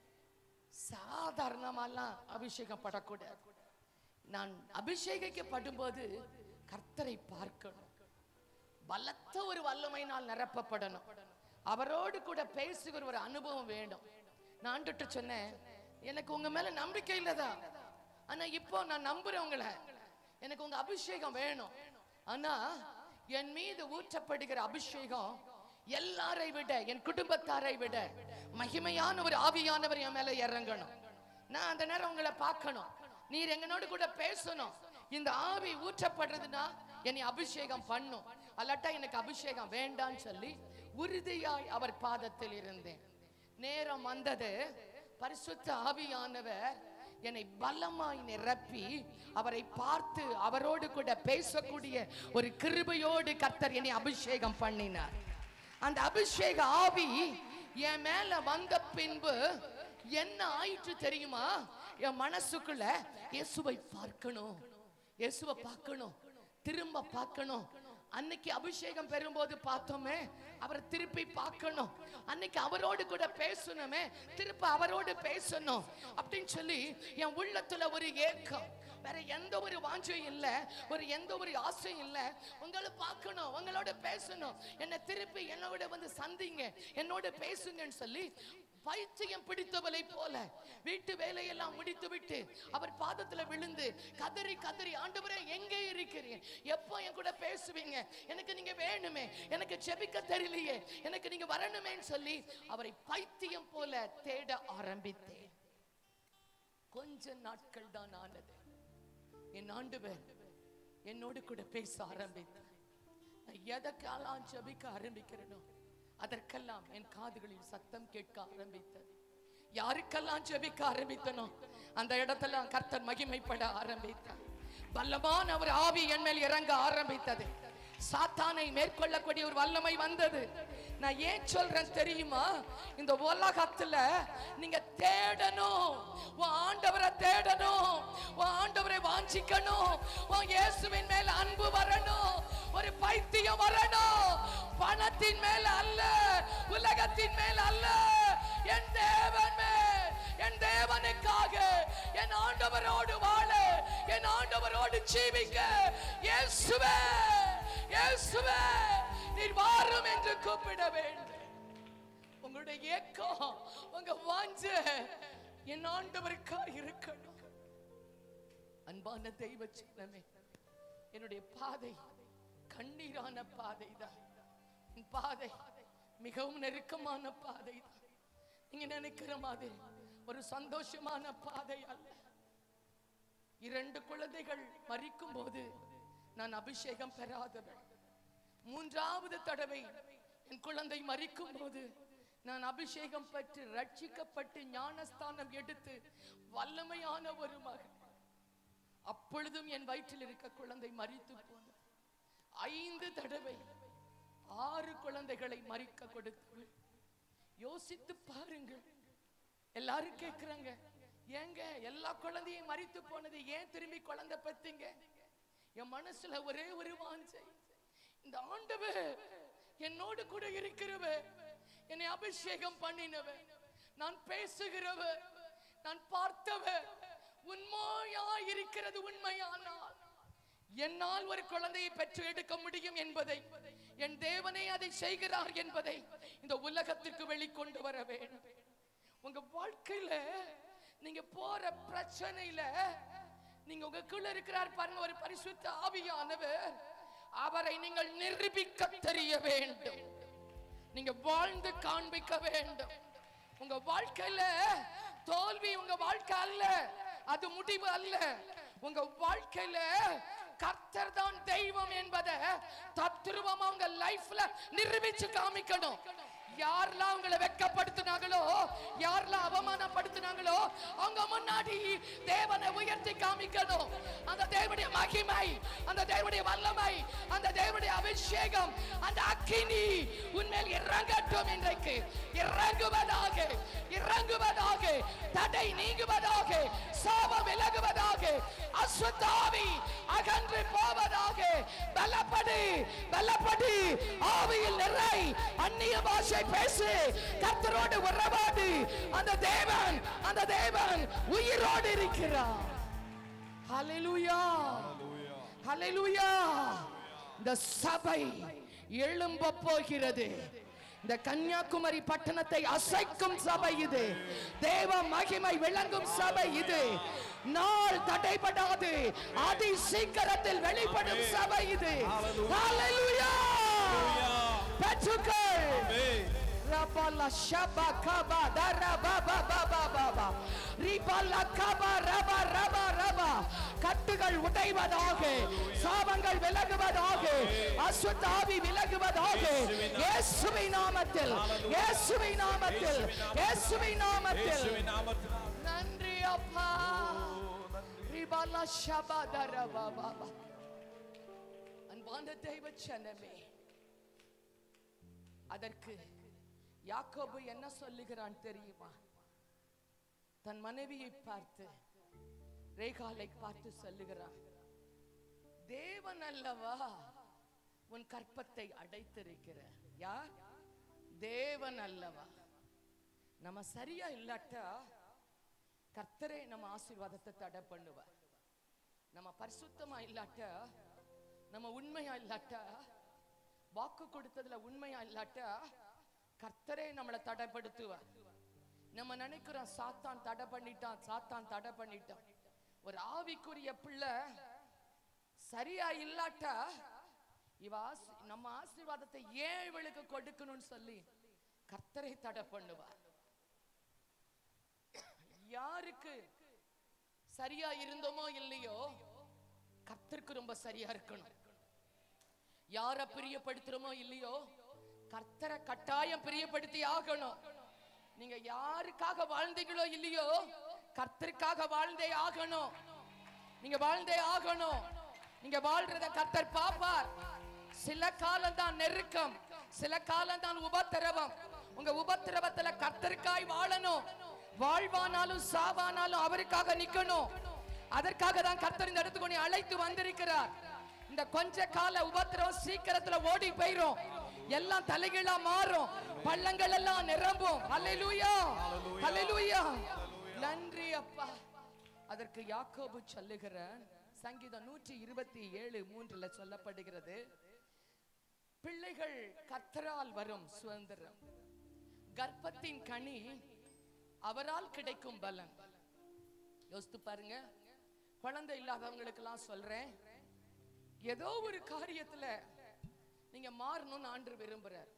சாதாரணமாலாம் அபிஷேகம் படக்கூடாது நான் அபிஷேகிக்கப்படும்போது கர்த்தரை பார்க்கணும் பலத்த ஒரு வல்லமையினால் நிரப்பப்படணும் அவரோடு கூட பேசுகிற ஒரு அனுபவம் வேணும் நான் ஆண்டுட்டு சொன்னேன் எனக்கு உங்க மேல நம்பிக்கை இல்லதா ஆனா இப்போ நான் நம்புறேன் உங்களை எனக்கு உங்க அபிஷேகம் வேணும் ஆனா என் மீது ஊற்றப்படுகிற அபிஷேகம் எல்லாரை விட என் குடும்பத்தாரை விட மகிமையான ஒரு ஆவியானவர் என் மேல இறங்கணும் நான் அந்த நேரம் உங்களை பார்க்கணும் நீர் எங்கனோடு கூட பேசணும் இந்த ஆவி ஊற்றப்படுறதுன்னா என்னை அபிஷேகம் பண்ணும் அல்லாட்டா எனக்கு அபிஷேகம் வேண்டான்னு சொல்லி உறுதியாய் அவர் பாதத்தில் இருந்தேன் நேரம் வந்தது பரிசுத்த ஆவியானவர் என்னை பலமாய் நிரப்பி அவரை பார்த்து அவரோடு கூட பேசக்கூடிய ஒரு கிருபையோடு கர்த்தர் என்னை அபிஷேகம் பண்ணினார் அந்த அபிஷேக ஆவி என் மேல வந்த பின்பு என்ன ஆயிற்று தெரியுமா என் மனசுக்குள்ள இயேசுவை பார்க்கணும் இயேசுவை பார்க்கணும் திரும்ப பார்க்கணும் அன்னைக்கு அபிஷேகம் பெறும்போது பார்த்தோமே அவரை திருப்பி பார்க்கணும் அன்னைக்கு அவரோடு கூட பேசணுமே திருப்ப அவரோடு பேசணும் அப்படின்னு சொல்லி என் உள்ளத்துல ஒரு ஏக்கம் வேற எந்த ஒரு வாஞ்சையும் இல்ல ஒரு எந்த ஒரு ஆசையும் இல்ல உங்களை பார்க்கணும் உங்களோட பேசணும் என்னை திருப்பி என்னோட வந்து சந்திங்க என்னோட பேசுங்கன்னு சொல்லி பைத்தியம் பிடித்தவளை போல வீட்டு வேலையெல்லாம் முடித்து விட்டு அவர் பாதத்துல விழுந்து கதறி கதறி ஆண்டவரே எங்கே இருக்கிறீங்க எப்போ என் கூட பேசுவீங்க எனக்கு நீங்க வேணுமே எனக்கு செபிக்க தெரியலையே எனக்கு நீங்க வரணுமேன்னு சொல்லி அவரை பைத்தியம் போல தேட ஆரம்பித்தேன் கொஞ்ச நாட்கள் தான் ஆனது என் ஆண்டவர் என்னோடு கூட பேச ஆரம்பித்தார் நான் எதற்கெல்லாம் ஜெபிக்க ஆரம்பிக்கிறேனோ அதற்கெல்லாம் என் காதுகளில் சத்தம் கேட்க ஆரம்பித்தது யாருக்கெல்லாம் ஜெபிக்க ஆரம்பித்தனோ அந்த இடத்துல கர்த்தர் மகிமைப்பட ஆரம்பித்தார் வல்லமான ஒரு ஆவி என் மேல் இறங்க ஆரம்பித்தது சாத்தானை மேற்கொள்ளக்கூடிய ஒரு வல்லமை வந்தது நான் ஏன் சொல்றேன் தெரியுமா இந்த உலகத்துல நீங்க தேடணும் உன் ஆண்டவரை தேடணும் உன் ஆண்டவரை வாஞ்சிக்கணும் உன் இயேசுவின் மேல அன்பு வரணும் ஒரு பைத்தியம் வரணும் பணத்தின் மேல அல்ல உலகத்தின் மேல அல்ல என் தேவன் மேல் என் தேவனுக்காக என் ஆண்டவரோடு வாழ என் ஆண்டவரோடு ஜீவிக்க இயேசுவே இயேசுவே நீர் வாரும் என்று கூப்பிட வேண்டும் உங்களுடைய ஏக்கம் உங்க வாஞ்ச என் ஆண்டவருக்காக இருக்கணும் அன்பான தெய்வ சின்னமே என்னுடைய பாதை கண்ணீரான பாதை தான் என் பாதை மிகவும் நெருக்கமான பாதை தான் நீங்க நினைக்கிற மாதிரி ஒரு சந்தோஷமான பாதை அல்ல இரண்டு குழந்தைகள் மறிக்கும் போது நான் அபிஷேகம் பெறாதவன் மூன்றாவது தடவை என் குழந்தை மறிக்கும் போது நான் அபிஷேகம் பெற்று ரட்சிக்கப்பட்டு ஞானஸ்தானம் எடுத்து வல்லமையான ஒரு மகன் அப்பொழுதும் என் வயிற்றில் இருக்க குழந்தை மறித்து போனது ஐந்து தடவை ஆறு குழந்தைகளை மறிக்க கொடுத்தவள் யோசித்து பாருங்கள் எல்லாரும் கேக்குறாங்க ஏங்க எல்லா குழந்தையும் மறித்து போனது ஏன் திரும்பி குழந்தை பெத்தீங்க என் மனசுல ஒரே ஒரு வாஞ்சை இந்த ஆண்டவர் என்னோடு கூட இருக்கிறவ என்னை அபிஷேகம் பண்ணினவ நான் பேசுகிறவ நான் பார்த்தவ உண்மையா இருக்கிறது உண்மையானால் என்னால் ஒரு குழந்தையை பெற்று எடுக்க முடியும் என்பதை என் தேவனே அதை செய்கிறார் என்பதை இந்த உலகத்திற்கு வெளிக்கொண்டு வர வேண்டும் உங்க வாழ்க்கையில நீங்க போற பிரச்சனையில நீங்க உங்களுக்குள்ள இருக்கிறார் பாருங்க ஒரு பரிசுத்த ஆவியானவர் அவரை நீங்கள் நிரூபிக்க தெரிய வேண்டும் நீங்க வாழ்ந்து காண்பிக்க வேண்டும் உங்க வாழ்க்கையில தோல்வி உங்க வாழ்க்கை அல்ல அது முடிவு அல்ல உங்க வாழ்க்கையில கர்த்தர் தான் தெய்வம் என்பதை தத்துருவமா உங்க லைஃப்ல நிரூபிச்சு காமிக்கணும் யாரெல்லாம் உங்களை வெட்கப்படுத்தினாங்களோ யாரெல்லாம் அவமானப்படுத்தினாங்களோ அவங்க முன்னாடி தேவனை உயர்த்தி காமிக்கணும் அந்த தேவனுடைய மகிமை அந்த தேவனுடைய வல்லமை அந்த தேவனுடைய அபிஷேகம் அந்த அக்கினி உன்மேல் இறங்கட்டும் இன்றைக்கு இறங்குவதாக இறங்குவதாக தடை நீங்குவதாக சாபம் விலகுவதாக அசுத்தாவி அகன்று போவதாக பலப்படு பலப்படு ஆவியில் நிறை அந்நிய பாஷை பேசு கர்த்தரோடு உறவாடு அந்த தேவன் அந்த தேவன் உயிரோடு இருக்கிறார் ஹalleluya ஹalleluya இந்த சபை எழும்ப போகிறது இந்த கன்னியாகுமரி பட்டணத்தை அசைக்கும் சபை இது தேவ மகிமை விளங்கும் சபை இது நாள் தடைபடாது அதி சீக்கிரத்தில் வெளிப்படும் சபை இது ஹalleluya பெற்றுக்கள் Rabala shaba kaba dara baba baba baba Ribala kaba raba raba raba கட்டுகள் உடைவதாக சாபங்கள் விலகுவதாக அசுத்தாவி விலகுவதாக இயேசுவை நாமத்தில் இயேசுவை நாமத்தில் இயேசுவை நாமத்தில் நன்றி அப்பா ரிபலா ஷபா தர பாபா அன்பான தெய்வ சனமே அதற்கு யாக்கோபு என்ன சொல்லுகிறான் தெரியுமா தன் மனைவியை பார்த்து ரேகாலை பார்த்து சொல்லுகிறான் தேவன் அல்லவா உன் கற்பத்தை அடைத்திருக்கிற யார் தேவன் அல்லவா நம்ம சரியா இல்லாட்டா கர்த்தரே நம்ம ஆசீர்வாதத்தை தடை பண்ணுவார் நம்ம பரிசுத்தமா இல்லாட்டா நம்ம உண்மையா இல்லாட்டா வாக்கு கொடுத்ததுல உண்மையா இல்லாட்டா கர்த்தரே நம்மளை தடைப்படுத்துவார் நம்ம நினைக்கிறோம் சாத்தான் தடை பண்ணிட்டான் சாத்தான் தடை பண்ணிட்டான் ஒரு ஆவிக்குரிய பிள்ளை சரியா இல்லாட்டா இவ ஆசி- நம்ம ஆசீர்வாதத்தை ஏன் இவளுக்கு கொடுக்கணும்னு சொல்லி கர்த்தரை தடை பண்ணுவார் யாருக்கு சரியா இருந்தோமோ இல்லையோ கர்த்தருக்கு ரொம்ப சரியா இருக்கணும் யார பிரியப்படுத்துறோமோ இல்லையோ கர்த்தரை கட்டாயம் பிரியப்படுத்தி ஆகணும் நீங்க யாருக்காக வாழ்ந்தீங்களோ இல்லையோ கர்த்தருக்காக வாழ்ந்தே ஆகணும் நீங்க வாழ்ந்தே ஆகணும் நீங்க வாழ்றத கர்த்தர் பாப்பார் சில காலம் தான் நெருக்கம் சில காலம் தான் உபத்திரவம் உங்க உபத்திரவத்துல கர்த்தருக்காய் வாழணும் வாழ்வானாலும் சாவானாலும் அவருக்காக நிக்கணும் அதற்காக தான் கர்த்தர் இந்த இடத்துக்கு உன்னை அழைத்து வந்திருக்கிறார் இந்த கொஞ்ச கால உபத்திரவம் சீக்கிரத்துல ஓடி போயிரும் எல்லாம் தலைகீழா மாறும் பள்ளங்கள் எல்லாம் நிரம்பும் அல்லேலூயா அல்லேலூயா நன்றி அப்பா அதற்கு யாக்கோபு சொல்லுகிறான் சங்கீதம் நூற்றி இருபத்தி ஏழு மூன்றுல சொல்லப்படுகிறது பிள்ளைகள் கர்த்தரால் வரும் சுதந்திரம் கர்ப்பத்தின் கனி அவரால் கிடைக்கும் பலன் யோசித்து பாருங்க குழந்தை இல்லாதவங்களுக்கெல்லாம் சொல்றேன் ஏதோ ஒரு காரியத்துல நீங்க மாறணும்னு ஆண்டு விரும்புறார்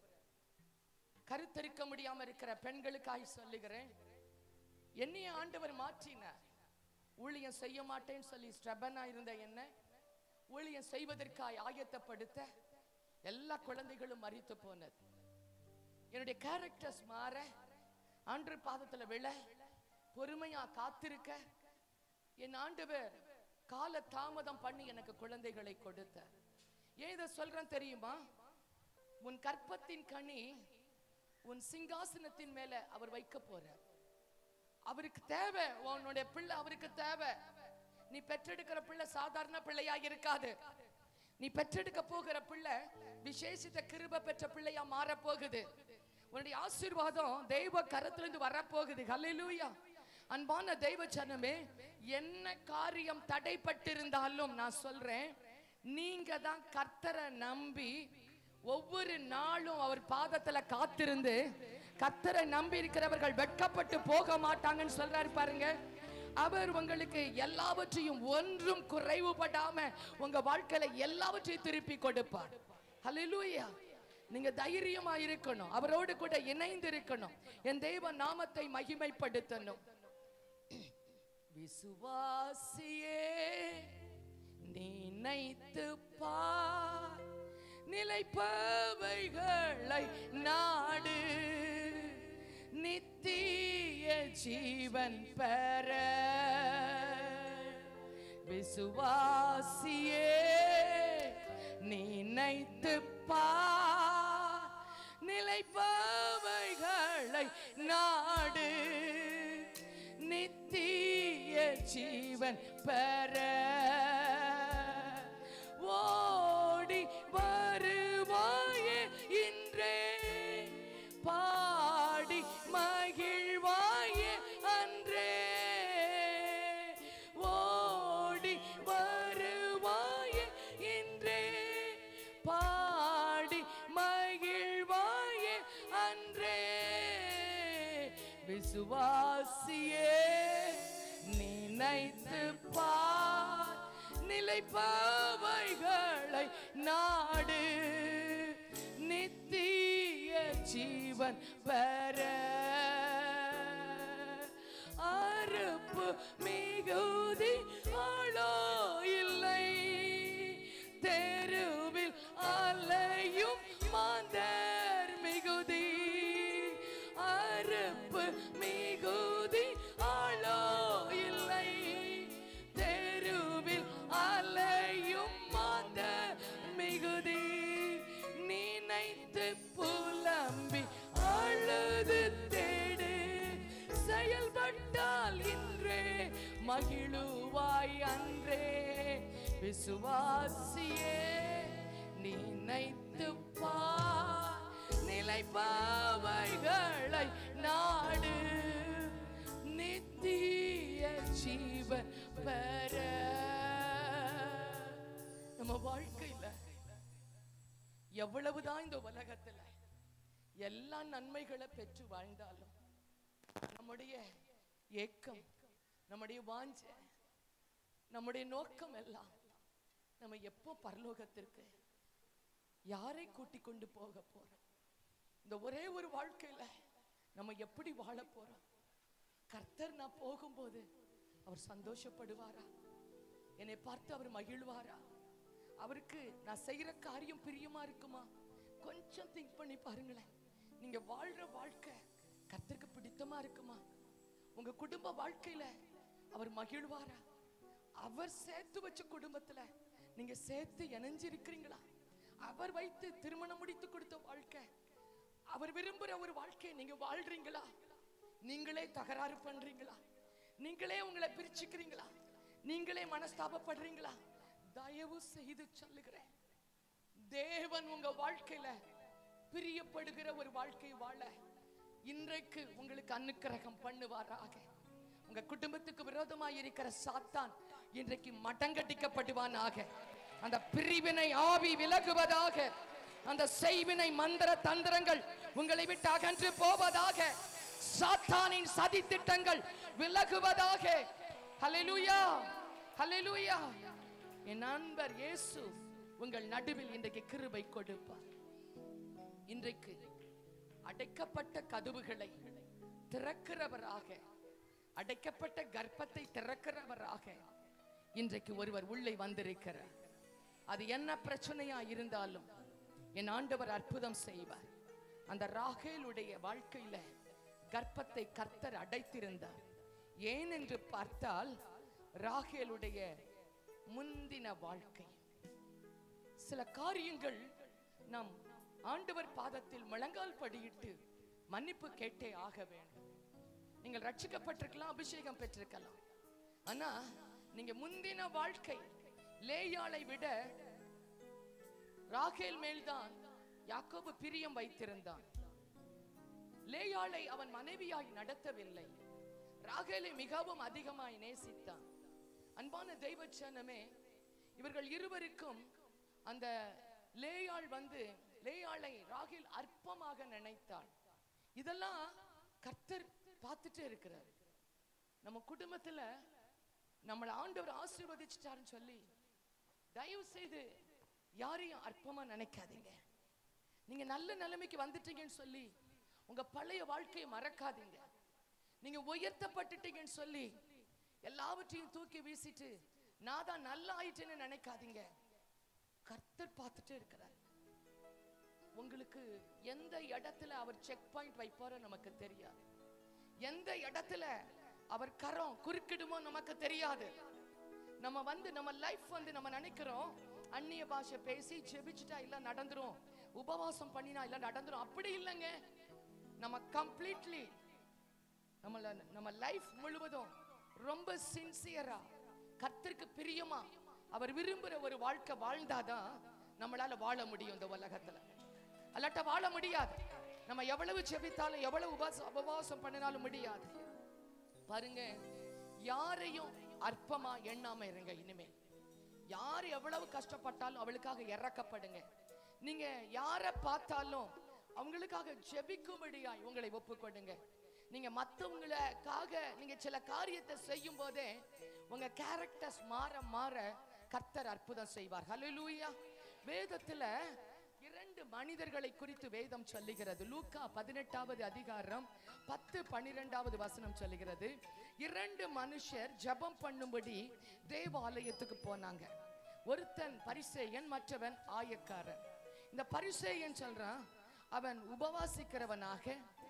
கருத்தரிக்க முடியாம இருக்கிற பெண்களுக்காய் சொல்லுகிறேன் என்னைய ஆண்டவர் மாற்றினார் ஊழியம் செய்ய மாட்டேன்னு சொல்லி ஸ்டபனா இருந்த என்ன ஊழியம் செய்வதற்காய் ஆயத்தப்படுத்த எல்லா குழந்தைகளும் மறித்து போனது என்னுடைய கேரக்டர்ஸ் மாற ஆண்டு பாதத்துல விழ பொறுமையா காத்திருக்க என் ஆண்டவர் கால தாமதம் பண்ணி எனக்கு குழந்தைகளை கொடுத்தார் ஏன் இதை சொல்றேன் தெரியுமா உன் கற்பத்தின் கனி உன் சிங்காசனத்தின் மேல அவர் வைக்க போறார் அவருக்கு தேவை உன்னுடைய பிள்ளை அவருக்கு தேவை நீ பெற்றெடுக்கிற பிள்ளை சாதாரண பிள்ளையா இருக்காது நீ பெற்றெடுக்க போகிற பிள்ளை விசேஷித்த கிருப பெற்ற பிள்ளையா மாற போகுது உன்னுடைய ஆசீர்வாதம் தெய்வ கரத்திலிருந்து வரப்போகுது ஹalleluya அன்பான தெய்வ ஜனமே என்ன காரியம் தடைப்பட்டிருந்தாலும் நான் சொல்றேன் நீங்க தான் கர்த்தரை நம்பி ஒவ்வொரு நாளும் அவர் பாதத்துல காத்திருந்து கர்த்தரை நம்பி இருக்கிறவர்கள் வெட்கப்பட்டு போக மாட்டாங்கன்னு சொல்றாரு பாருங்க அவர் உங்களுக்கு எல்லாவற்றையும் ஒன்றும் குறைவுபடாம உங்க வாழ்க்கையில எல்லாவற்றையும் திருப்பி கொடுப்பார் ஹalleluya நீங்க தைரியமா இருக்கணும் அவரோடு கூட இணைந்து இருக்கணும் என் தெய்வ நாமத்தை மகிமைப்படுத்தணும் விசுவாசியே நினைத்து பார் நிலைப்பவைகளை நாடு நித்திய ஜீவன் பெற விசுவாசியே நினைத்து பார் ஜீவன் பெற ஓடி வருவாயே இன்றே பாடி மகிழ்வாயே அன்றே ஓடி வருவாயே இன்றே பாடி மகிழ்வாயே அன்றே விசுவாசியே நினைத்து பார் நிலைப்பவைகளை நாடு நித்திய ஜீவன் பெற அறுப்பு மிகுதி ஆளோ இல்லை தெருவில் அலையும் மாந்தர் மிகுதி அறுப்பு மிகுதி ஆளோ இல்லை தெருவில் அலையும் மாந்தர் மிகுதி நினைத்து புலம்பி அழுது தேடு செயல்பட்டால் இன்றே மகிழுவாய் அன்றே விசுவாசியே நினைத்து பார் நிலைப்பவைகளை நாடு நித்திய ஜீவன் பெற நம்ம வாழ்க்கையில எவ்வளவுதான் இந்த உலகத்துல எல்லா நன்மைகளை பெற்று வாழ்ந்தாலும் நம்முடைய ஏக்கம் நம்முடைய வாஞ்ச நம்முடைய நோக்கம் எல்லாம் நம்ம எப்போ பரலோகத்திற்கு யாரை கூட்டிக் கொண்டு போக போறோம் இந்த ஒரே ஒரு வாழ்க்கையில நம்ம எப்படி வாழ போறோம் கர்த்தர் நான் போகும்போது அவர் சந்தோஷப்படுவாரா என்னை பார்த்து அவர் மகிழ்வாரா அவருக்கு நான் செய்யற காரியம் பிரியமா இருக்குமா கொஞ்சம் திங்க் பண்ணி பாருங்களேன் நீங்க வாழ்ற வாழ்க்கை கர்த்தருக்கு பிடித்தமா இருக்குமா உங்க குடும்ப வாழ்க்கையில அவர் மகிழ்வாரா அவர் சேர்த்து வச்ச குடும்பத்துல நீங்க சேர்த்து இணைஞ்சிருக்கிறீங்களா அவர் வைத்து திருமணம் முடித்து கொடுத்த வாழ்க்கை அவர் விரும்புற ஒரு வாழ்க்கையை நீங்க வாழ்றீங்களா நீங்களே தகராறு பண்றீங்களா நீங்களே உங்களை பிரிச்சுக்கிறீங்களா நீங்களே மனஸ்தாபப்படுறீங்களா தயவு செய்து சொல்லுகிறேன் தேவன் உங்க வாழ்க்கையில பிரியப்படுகிற ஒரு வாழ்க்கை வாழ இன்றைக்கு உங்களுக்கு அனுக்கிரகம் பண்ணுவாராக உங்க குடும்பத்துக்கு விரோதமாய் இருக்கிற சாத்தான் இன்றைக்கு மடங்கடிக்கப்படுவானாக அந்த பிரிவினை ஆவி விலகுவதாக அந்த செய்வினை மந்திர தந்திரங்கள் உங்களை விட்டு அகன்று போவதாக சாத்தானின் சதி திட்டங்கள் விலகுவதாக ஹalleluya ஹalleluya என் நண்பர் இயேசு உங்கள் நடுவில் இன்றைக்கு கிருபை கொடுப்பார் இன்றைக்கு அடைக்கப்பட்ட கதவுகளை திறக்கிறவராக அடைக்கப்பட்ட கர்ப்பத்தை திறக்கிறவராக இன்றைக்கு ஒருவர் உள்ளே வந்திருக்கிறார் அது என்ன பிரச்சனையா இருந்தாலும் என் ஆண்டவர் அற்புதம் செய்வார் அந்த ராகேலுடைய வாழ்க்கையில கர்ப்பத்தை கர்த்தர் அடைத்திருந்தார் ஏன் என்று பார்த்தால் ராகேலுடைய முந்தின வாழ்க்கை சில காரியங்கள் நாம் ஆண்டவர் பாதத்தில் முழங்கால் படியிட்டு மன்னிப்பு கேட்டே ஆக வேண்டும் நீங்கள் ரட்சிக்கப்பட்டிருக்கலாம் அபிஷேகம் பெற்றிருக்கலாம் ஆனா நீங்க முந்தின வாழ்க்கை லேயாளை விட ராகேல் மேல்தான் யாக்கோபு பிரியம் வைத்திருந்தான் லேயாளை அவன் மனைவியாய் நடத்தவில்லை ராகேலை மிகவும் அதிகமாய் நேசித்தான் அன்பான தெய்வச்சனமே இவர்கள் இருவருக்கும் அந்த லேயாள் வந்து லேயாளை ராகேல் அற்பமாக நினைத்தாள் இதெல்லாம் கர்த்தர் பார்த்துட்டே இருக்கிறார் நம்ம குடும்பத்துல நம்மளை ஆண்டவர் ஆசீர்வதிச்சிட்டாருன்னு சொல்லி தயவு செய்து யாரையும் அற்பமா நினைக்காதீங்க நீங்க நல்ல நிலைமைக்கு வந்துட்டீங்கன்னு சொல்லி உங்க பழைய வாழ்க்கையை மறக்காதீங்க நீங்க உயர்த்தப்பட்டுட்டீங்கன்னு சொல்லி எல்லாவற்றையும் தூக்கி வீசிட்டு நான் தான் நல்லா ஆயிட்டேன்னு நினைக்காதீங்க கர்த்தர் பார்த்துட்டே இருக்கிறார் உங்களுக்கு எந்த இடத்துல அவர் செக் பாயிண்ட் வைப்பாரோ நமக்கு தெரியாது எந்த இடத்துல அவர் கரம் குறுக்கிடுமோ நமக்கு தெரியாது நம்ம வந்து நம்ம லைஃப் வந்து நம்ம நினைக்கிறோம் அந்நிய பாஷை பேசி ஜெபிச்சுட்டா இல்ல நடந்துரும் உபவாசம் பண்ணினா இல்ல நடந்துரும் அப்படி இல்லைங்க நம்ம கம்ப்ளீட்லி நம்மள நம்ம லைஃப் முழுவதும் ரொம்ப சின்சியரா கர்த்தருக்கு பிரியமா அவர் விரும்புற ஒரு வாழ்க்கை வாழ்ந்தாதான் நம்மளால வாழ முடியும் இந்த உலகத்துல அல்லாட்ட வாழ முடியாது நம்ம எவ்வளவு செபித்தாலும் எவ்வளவு உபாச உபவாசம் பண்ணினாலும் முடியாது பாருங்க யாரையும் அற்பமா எண்ணாம இருங்க இனிமே யார் எவ்வளவு கஷ்டப்பட்டாலும் அவளுக்காக இறக்கப்படுங்க நீங்க யாரை பார்த்தாலும் அவங்களுக்காக ஜெபிக்கும்படியாய் உங்களை ஒப்புக்கொடுங்க நீங்க மத்தவங்களுக்காக நீங்க சில காரியத்தை செய்யும் போதே உங்க கேரக்டர்ஸ் மாற மாற கர்த்தர் அற்புதம் செய்வார் ஹalleluya வேதத்துல இரண்டு மனிதர்களை குறித்து வேதம் சொல்லுகிறது லூக்கா பதினெட்டாவது அதிகாரம் பத்து பன்னிரெண்டாவது வசனம் சொல்லுகிறது இரண்டு மனுஷர் ஜெபம் பண்ணும்படி தேவாலயத்துக்கு போனாங்க ஒருத்தன் பரிசேயன் மற்றவன் ஆயக்காரன் இந்த பரிசேயன் சொல்றான் அவன் உபவாசிக்கிறவனாக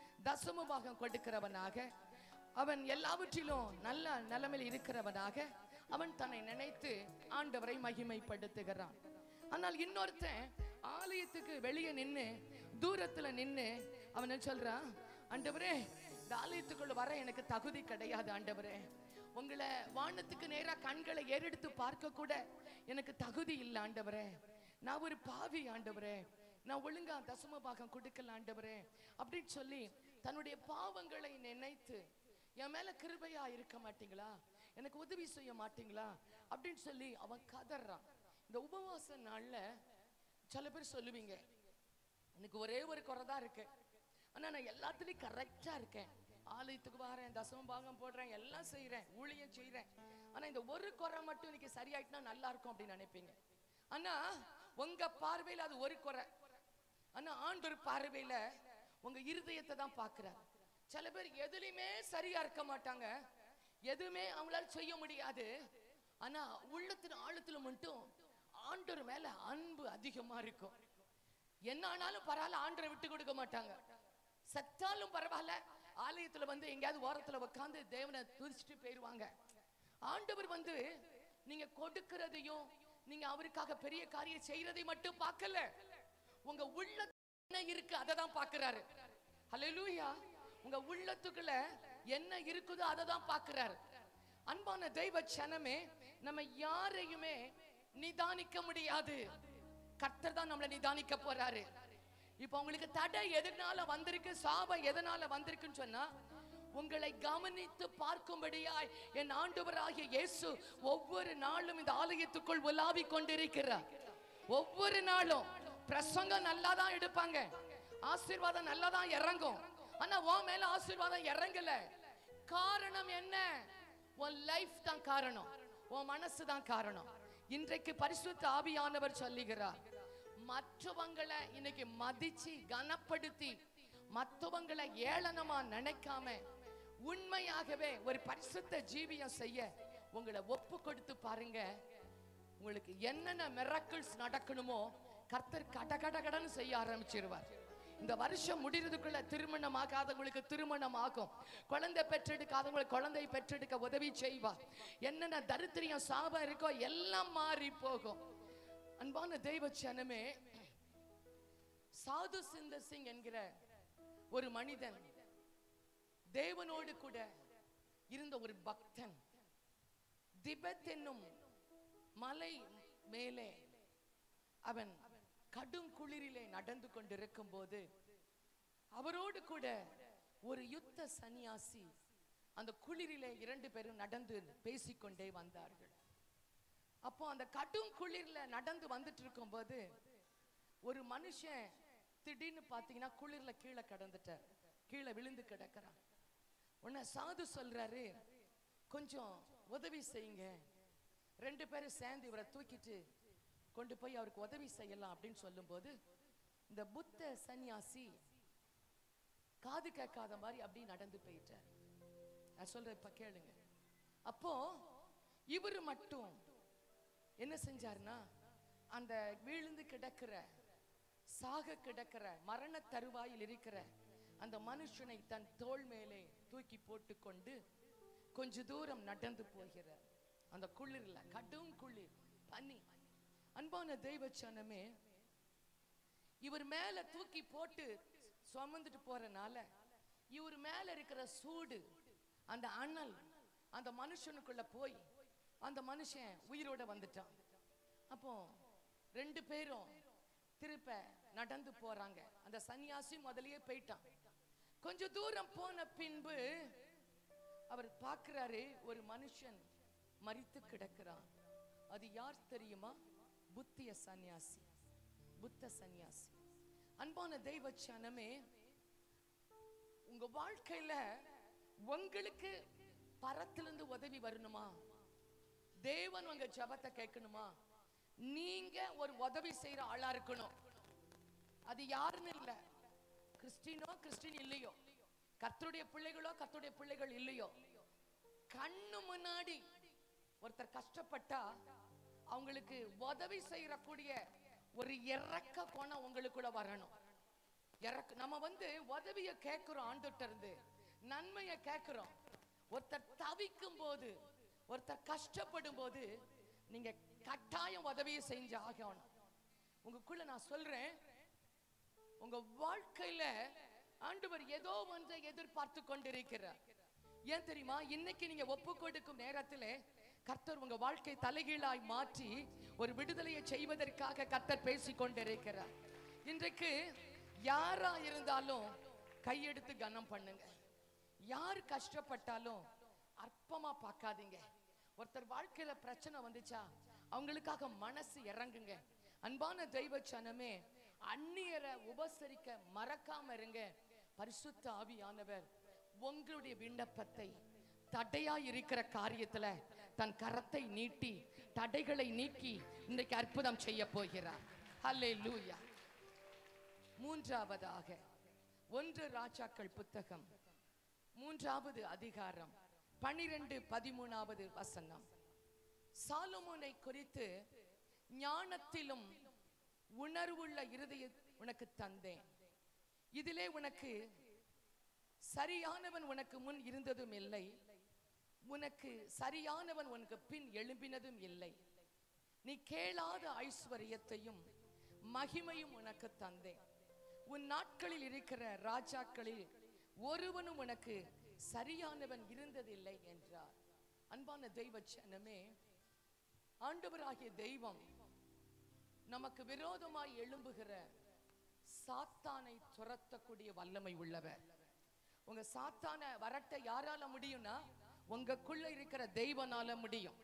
தசம பாகம் கொடுக்கிறவனாக அவன் எல்லாவற்றிலும் நல்ல நிலைமையில் இருக்கிறவனாக அவன் தன்னை நினைத்து ஆண்டவரை மகிமைப்படுத்துகிறான் ஆனால் இன்னொருத்தன் ஆலயத்துக்கு வெளியே நின்னு தூரத்துல நின்னு அவன் என்ன சொல்றான் ஆண்டவரே இந்த ஆலயத்துக்குள்ள வர எனக்கு தகுதி கிடையாது ஆண்டவரே உங்களை வானத்துக்கு நேரா கண்களை ஏறெடுத்து பார்க்க கூட எனக்கு தகுதி இல்லை ஆண்டவரே நான் ஒரு பாவி ஆண்டவரே நான் ஒழுங்கா தசம பாகம் கொடுக்கல ஆண்டவரே அப்படின்னு சொல்லி தன்னுடைய பாவங்களை நினைத்து என் மேல கிருபையா இருக்க மாட்டீங்களா எனக்கு உதவி செய்ய மாட்டீங்களா அப்படின்னு சொல்லி அவன் கதறான் இந்த உபவாச நாள்ல சில பேர் சொல்லுவீங்க எனக்கு ஒரே ஒரு குறை தான் இருக்கு ஆனா நான் எல்லாத்துலயும் கரெக்டா இருக்கேன் ஆலயத்துக்கு வரேன் தசம பாகம் போடுறேன் எல்லாம் செய்றேன் ஊழியம் செய்றேன் ஆனா இந்த ஒரு குறை மட்டும் இன்னைக்கு சரியாயிட்டுனா நல்லா இருக்கும் அப்படின்னு நினைப்பீங்க ஆனா உங்க பார்வையில அது ஒரு குறை ஆனா ஆண்டவர் பார்வையில உங்க இருதயத்தை தான் பார்க்கிறார் சில பேர் எதுலையுமே சரியா இருக்க மாட்டாங்க எதுவுமே அவங்களால செய்ய முடியாது ஆனா உள்ளத்தின் ஆழத்துல மட்டும் ஆண்டவர் மேல அன்பு அதிகமா இருக்கும் என்ன ஆனாலும் பரவாயில்ல ஆண்டரை விட்டு கொடுக்க மாட்டாங்க செத்தாலும் பரவாயில்ல ஆலயத்துல வந்து எங்கேயாவது ஓரத்துல உட்காந்து தேவனை துதிச்சுட்டு போயிருவாங்க ஆண்டவர் வந்து நீங்க கொடுக்கிறதையும் நீங்க அவருக்காக பெரிய காரியம் செய்யறதை மட்டும் பார்க்கல உங்க உள்ள என்ன இருக்கு அதை தான் பார்க்கிறாரு ஹalleluya உங்க உள்ளத்துக்குள்ள என்ன இருக்குதோ அதை தான் பார்க்கிறாரு அன்பான தெய்வ சனமே நம்ம யாரையுமே நிதானிக்க முடியாது கர்த்தர் தான் நம்மளை நிதானிக்க போறாரு இப்போ உங்களுக்கு தடை எதனால வந்திருக்கு சாபம் எதனால வந்திருக்குன்னு சொன்னா உங்களை கவனித்து பார்க்கும்படியாய் என் ஆண்டவராகிய இயேசு ஒவ்வொரு நாளும் இந்த ஆலயத்துக்குள் உலாவிக் கொண்டிருக்கிறார் ஒவ்வொரு நாளும் பிரசங்கம் நல்லா தான் எடுப்பாங்க ஆசீர்வாதம் நல்லா தான் இறங்கும் ஆனா உன் மேல ஆசீர்வாதம் இறங்கல காரணம் என்ன உன் லைஃப் தான் காரணம் உன் மனசு தான் காரணம் இன்றைக்கு பரிசுத்த ஆவியானவர் சொல்லுகிறார் மற்றவங்களை இன்னைக்கு மதிச்சு கனப்படுத்தி மற்றவங்களை ஏளனமா நினைக்காம உண்மையாகவே ஒரு பரிசுத்த ஜீவியம் செய்ய உங்களை ஒப்பு கொடுத்து பாருங்க உங்களுக்கு என்னென்ன மிராக்கிள்ஸ் நடக்கணுமோ கர்த்தர் கட கட கடன்னு செய்ய ஆரம்பிச்சிருவார் இந்த வருஷம் முடிறதுக்குள்ள திருமணம் ஆகாதவங்களுக்கு திருமணம் ஆகும் குழந்தை பெற்றெடுக்காதவங்களுக்கு குழந்தை பெற்றெடுக்க உதவி செய்வார் என்னென்ன தரித்திரியம் சாபம் இருக்கோ எல்லாம் மாறி போகும் அன்பான தெய்வ சனமே சாது சிந்தர் சிங் என்கிற ஒரு மனிதன் தேவனோடு கூட இருந்த ஒரு பக்தன் திபெத் என்னும் மலை மேலே அவன் கடும் குளிரிலே நடந்து கொண்டிருக்கும் போது அவரோடு கூட ஒரு யுத்த சன்னியாசி அந்த குளிரிலே இரண்டு பேரும் நடந்து பேசிக்கொண்டே வந்தார்கள் அப்போ அந்த கடும் குளிர்ல நடந்து வந்துட்டு இருக்கும்போது ஒரு மனுஷன் திடீர்னு பார்த்தீங்கன்னா குளிர்ல கீழே கிடந்துட்டார் கீழே விழுந்து கிடக்கிறான் உன்னை சாது சொல்றாரு கொஞ்சம் உதவி செய்யுங்க ரெண்டு பேரும் சேர்ந்து இவரை தூக்கிட்டு கொண்டு போய் அவருக்கு உதவி செய்யலாம் அப்படின்னு சொல்லும்போது இந்த புத்த சன்னியாசி காது கேட்காத மாதிரி அப்படி நடந்து போயிட்டார் நான் சொல்றேன் இப்ப கேளுங்க அப்போ இவரு மட்டும் என்ன செஞ்சாருன்னா அந்த விழுந்து கிடக்கிற சாக கிடக்கிற மரண தருவாயில் இருக்கிற அந்த மனுஷனை தன் தோள் மேலே தூக்கி போட்டுக்கொண்டு கொஞ்ச தூரம் நடந்து போகிறார் அந்த குளிர்ல கடும் குளிர் பனி அன்பான தெய்வ சனமே இவர் மேல தூக்கி போட்டு சுமந்துட்டு போறனால இவர் மேல இருக்கிற சூடு அந்த அனல் அந்த மனுஷனுக்குள்ள போய் அந்த மனுஷன் உயிரோட வந்துட்டான் அப்போ ரெண்டு பேரும் திருப்ப நடந்து போறாங்க அந்த சன்னியாசி முதல்லயே போயிட்டான் கொஞ்சம் தூரம் போன பின்பு அவர் பார்க்கிறாரு ஒரு மனுஷன் மரித்து கிடக்கிறான் அது யார் தெரியுமா புத்திய சன்னியாசி புத்த சன்னியாசி அன்பான தெய்வ சனமே உங்க வாழ்க்கையில உங்களுக்கு பரத்திலிருந்து உதவி வரணுமா தேவன் உங்க ஜபத்தை கேட்கணுமா நீங்க ஒரு உதவி செய்யற ஆளா இருக்கணும் அது யாருன்னு இல்ல கிறிஸ்டினோ கிறிஸ்டின் இல்லையோ கர்த்தருடைய பிள்ளைகளோ கர்த்தருடைய பிள்ளைகள் இல்லையோ கண்ணு முன்னாடி ஒருத்தர் கஷ்டப்பட்டா அவங்களுக்கு உதவி செய்யறக்கூடிய ஒரு இறக்க குணம் உங்களுக்குள்ள வரணும் இறக்க நம்ம வந்து உதவிய கேட்கிறோம் ஆண்டுகிட்ட இருந்து நன்மையை கேட்கிறோம் ஒருத்தர் தவிக்கும் போது ஒருத்தர் கஷ்டப்படும் போது நீங்க கட்டாயம் உதவியை செஞ்சு ஆகணும் உங்களுக்குள்ள நான் சொல்றேன் உங்க வாழ்க்கையில ஆண்டவர் ஏதோ ஒன்றை எதிர்பார்த்து கொண்டிருக்கிறார் ஏன் தெரியுமா இன்னைக்கு நீங்க ஒப்பு கொடுக்கும் நேரத்திலே கர்த்தர் உங்க வாழ்க்கை தலைகீழாய் மாற்றி ஒரு விடுதலையை செய்வதற்காக கர்த்தர் பேசிக் கொண்டிருக்கிறார் இன்றைக்கு யாரா இருந்தாலும் கையெடுத்து கனம் பண்ணுங்க யார் கஷ்டப்பட்டாலும் அற்பமா பார்க்காதீங்க ஒருத்தர் வாழ்க்கையில பிரச்சனை வந்துச்சா அவங்களுக்காக மனசு இறங்குங்க அன்பான தெய்வ சனமே அந்நியரை உபசரிக்க மறக்காம இருங்க பரிசுத்த ஆவியானவர் உங்களுடைய விண்ணப்பத்தை தடையா இருக்கிற காரியத்துல தன் கரத்தை நீட்டி தடைகளை நீக்கி இன்றைக்கு அற்புதம் செய்ய போகிறார் ஹல்லேலூயா மூன்றாவதாக ஒன்று ராஜாக்கள் புத்தகம் மூன்றாவது அதிகாரம் பனிரெண்டு பதிமூணாவது வசனம் சாலமோனை குறித்து ஞானத்திலும் உணர்வுள்ள இருதய உனக்கு தந்தேன் இதிலே உனக்கு சரியானவன் உனக்கு முன் இருந்ததும் இல்லை உனக்கு சரியானவன் உனக்கு பின் எழும்பினதும் இல்லை நீ கேளாத ஐஸ்வர்யத்தையும் மகிமையும் உனக்கு தந்தேன் உன் நாட்களில் இருக்கிற ராஜாக்களில் ஒருவனும் உனக்கு சரியானவன் இருந்ததில்லை என்றார் அன்பான தெய்வ ஜனமே ஆண்டவராகிய தெய்வம் நமக்கு விரோதமாய் எழும்புகிற சாத்தானை துரத்தக்கூடிய வல்லமை உள்ளவர் உங்க சாத்தான வரட்ட யாரால முடியும்னா உங்களுக்குள்ள இருக்கிற தெய்வனால முடியும்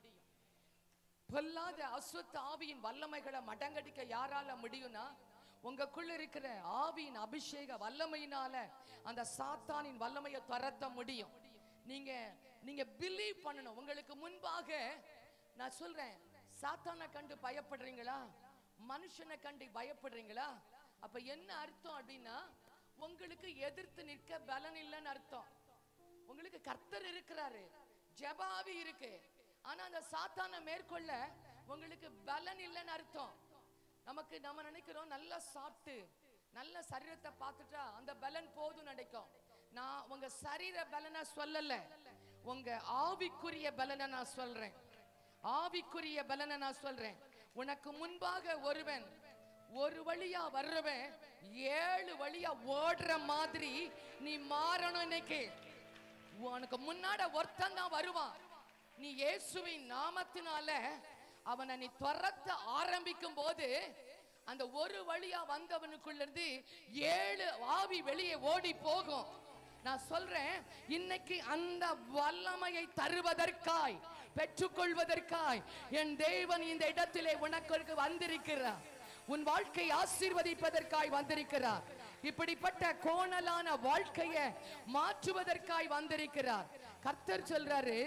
பொல்லாத அசுத்த ஆவியின் வல்லமைகளை மடங்கடிக்க யாரால முடியும்னா உங்களுக்குள்ள இருக்கிற ஆவியின் அபிஷேக வல்லமையினால அந்த சாத்தானின் வல்லமையை துரத்த முடியும் நீங்க நீங்க பிலீவ் பண்ணணும் உங்களுக்கு முன்பாக நான் சொல்றேன் சாத்தானை கண்டு பயப்படுறீங்களா மனுஷனை கண்டு பயப்படுறீங்களா அப்ப என்ன அர்த்தம் அப்படின்னா உங்களுக்கு எதிர்த்து நிற்க பலன் இல்லைன்னு அர்த்தம் உங்களுக்கு கர்த்தர் இருக்கிறாரு ஜெபாவி இருக்கு ஆனா அந்த சாத்தானை மேற்கொள்ள உங்களுக்கு பலன் இல்லைன்னு அர்த்தம் நமக்கு நம்ம நினைக்கிறோம் நல்லா சாப்பிட்டு நல்ல சரீரத்தை பார்த்துட்டா அந்த பலன் போதும் நினைக்கும் நான் உங்க சரீர பலனை சொல்லல உங்க ஆவிக்குரிய பலனை நான் சொல்றேன் ஆவிக்குரிய பலனை நான் சொல்றேன் உனக்கு முன்பாக ஒருவன் ஒரு வழியா வர்றவன் ஏழு வழியா ஓடுற மாதிரி நீ மாறணும் இன்னைக்கு உனக்கு முன்னாட ஒருத்தன் தான் வருவான் நீ இயேசுவின் நாமத்தினால அவனை நீ துரத்த ஆரம்பிக்கும் போது அந்த ஒரு வழியா வந்தவனுக்குள்ள இருந்து ஏழு ஆவி வெளியே ஓடி போகும் நான் சொல்றேன் இன்னைக்கு அந்த வல்லமையை தருவதற்காய் பெற்றுக்கொள்வதற்காய் என் தேவன் இந்த இடத்திலே உனக்கு வந்திருக்கிறார் உன் வாழ்க்கை ஆசீர்வதிப்பதற்காய் வந்திருக்கிறார் இப்படிப்பட்ட கோணலான வாழ்க்கையை மாற்றுவதற்காய் வந்திருக்கிறார் கர்த்தர் சொல்றாரு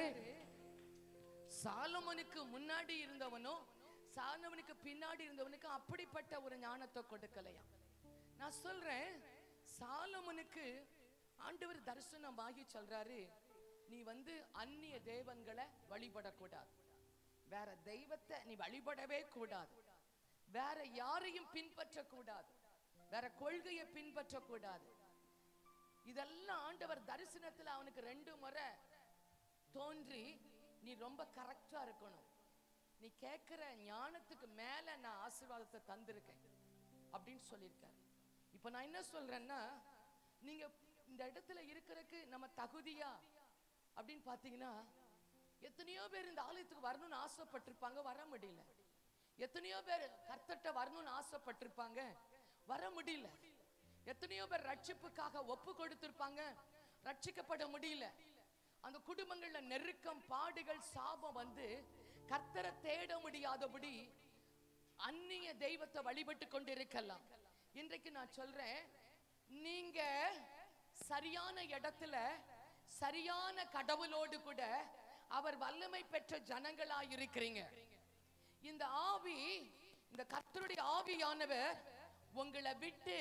சாலமனுக்கு முன்னாடி இருந்தவனோ சாலமனுக்கு பின்னாடி இருந்தவனுக்கு அப்படிப்பட்ட ஒரு ஞானத்தை கொடுக்கலையா நான் சொல்றேன் சாலமனுக்கு ஆண்டவர் தரிசனமாகி சொல்றாரு நீ வந்து அந்நிய தேவன்களை வழிபடக்கூடாது வேற தெய்வத்தை நீ வழிபடவே கூடாது வேற யாரையும் பின்பற்றக்கூடாது வேற கொள்கையை பின்பற்றக்கூடாது இதெல்லாம் ஆண்டவர் தரிசனத்துல அவனுக்கு ரெண்டு முறை தோன்றி நீ ரொம்ப கரெக்டா இருக்கணும் நீ கேட்கிற ஞானத்துக்கு மேல நான் ஆசீர்வாதத்தை தந்திருக்கேன் அப்படின்னு சொல்லியிருக்காரு இப்ப நான் என்ன சொல்றேன்னா நீங்க இந்த இடத்துல இருக்கிறதுக்கு நம்ம தகுதியா அப்படின்னு பாத்தீங்கன்னா எத்தனையோ பேர் இந்த ஆலயத்துக்கு வரணும்னு ஆசைப்பட்டிருப்பாங்க வர முடியல எத்தனையோ பேர் கர்த்தர்ட்ட வரணும்னு ஆசைப்பட்டிருப்பாங்க வர முடியல எத்தனையோ பேர் ரட்சிப்புக்காக ஒப்பு கொடுத்திருப்பாங்க ரட்சிக்கப்பட முடியல அந்த குடும்பங்கள்ல நெருக்கம் பாடுகள் சாபம் வந்து கர்த்தரை தேட முடியாதபடி அந்நிய தெய்வத்தை வழிபட்டு கொண்டிருக்கலாம் இன்றைக்கு நான் சொல்றேன் நீங்க சரியான இடத்துல சரியான கடவுளோடு கூட அவர் வல்லமை பெற்ற ஜனங்களா இருக்கிறீங்க இந்த ஆவி இந்த கர்த்தருடைய ஆவியானவர் உங்களை விட்டு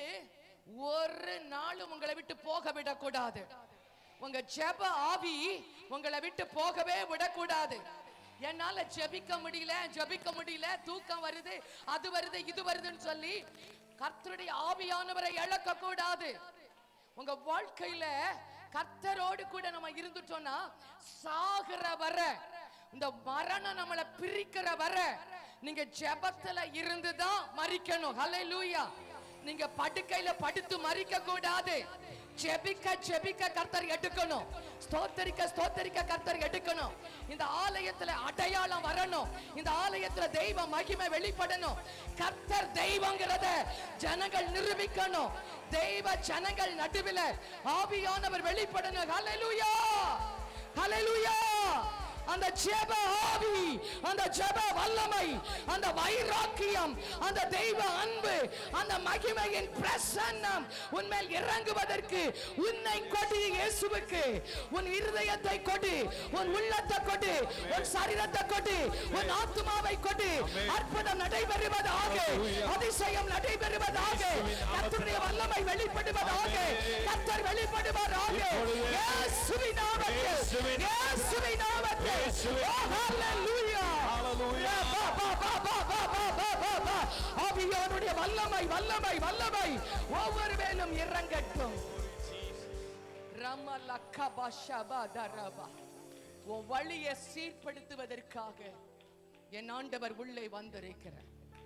ஒரு நாளும் உங்களை விட்டு போக விடக்கூடாது உங்க ஜெப ஆவி உங்களை விட்டு போகவே விடக்கூடாது என்னால ஜெபிக்க முடியல ஜெபிக்க முடியல தூக்கம் வருது அது வருது இது வருதுன்னு சொல்லி கர்த்தருடைய ஆவியானவரை இழக்க கூடாது உங்க வாழ்க்கையில கர்த்தரோடு கூட நம்ம இருந்துட்டோம்னா சாகுற வர இந்த மரணம் நம்மளை பிரிக்கிற வர நீங்க ஜெபத்துல இருந்துதான் மறிக்கணும் ஹalleluya நீங்க படுக்கையில படுத்து மறிக்க கூடாது ஜெபிக்க ஜெபிக்க கர்த்தர் எடுக்கணும் ஸ்தோத்தரிக்க ஸ்தோத்தரிக்க கர்த்தர் எடுக்கணும் இந்த ஆலயத்துல அடையாளம் வரணும் இந்த ஆலயத்துல தெய்வ மகிமை வெளிப்படணும் கர்த்தர் தெய்வங்கிறத ஜனங்கள் நிரூபிக்கணும் தெய்வ ஜனங்கள் நடுவில் ஆவியானவர் வெளிப்படணும் ஹalleluya ஹalleluya அந்த ஜெப ஆவி அந்த ஜெப வல்லமை அந்த வைராக்கியம் அந்த தெய்வ அன்பு அந்த மகிமையின் பிரசன்னம் உன்மேல் இறங்குவதற்கு உன்னை கொடு இயேசுவுக்கு உன் இருதயத்தை கொடு உன் உள்ளத்தை கொடு உன் சரீரத்தை கொடு உன் ஆத்மாவை கொடு அற்புதம் நடைபெறுவதாக அதிசயம் நடைபெறுவதாக கர்த்தருடைய வல்லமை வெளிப்படுவதாக கர்த்தர் வெளிப்படுவதாக இயேசுவின் நாமத்தில் இயேசுவின் நாமத்தில் Oh, hallelujah. Hallelujah. பா, பா, பா, பா, பா, பா, பா, பா, பா. ஆவியானுடைய வல்லமை வல்லமை வல்லமை ஒவ்வொரு மேலும் இறங்கட்டும் ரமலக்கபா ஷபதரபா. உன் வழியை சீர்படுத்துவதற்காக என் ஆண்டவர் உள்ளே வந்திருக்கிறார்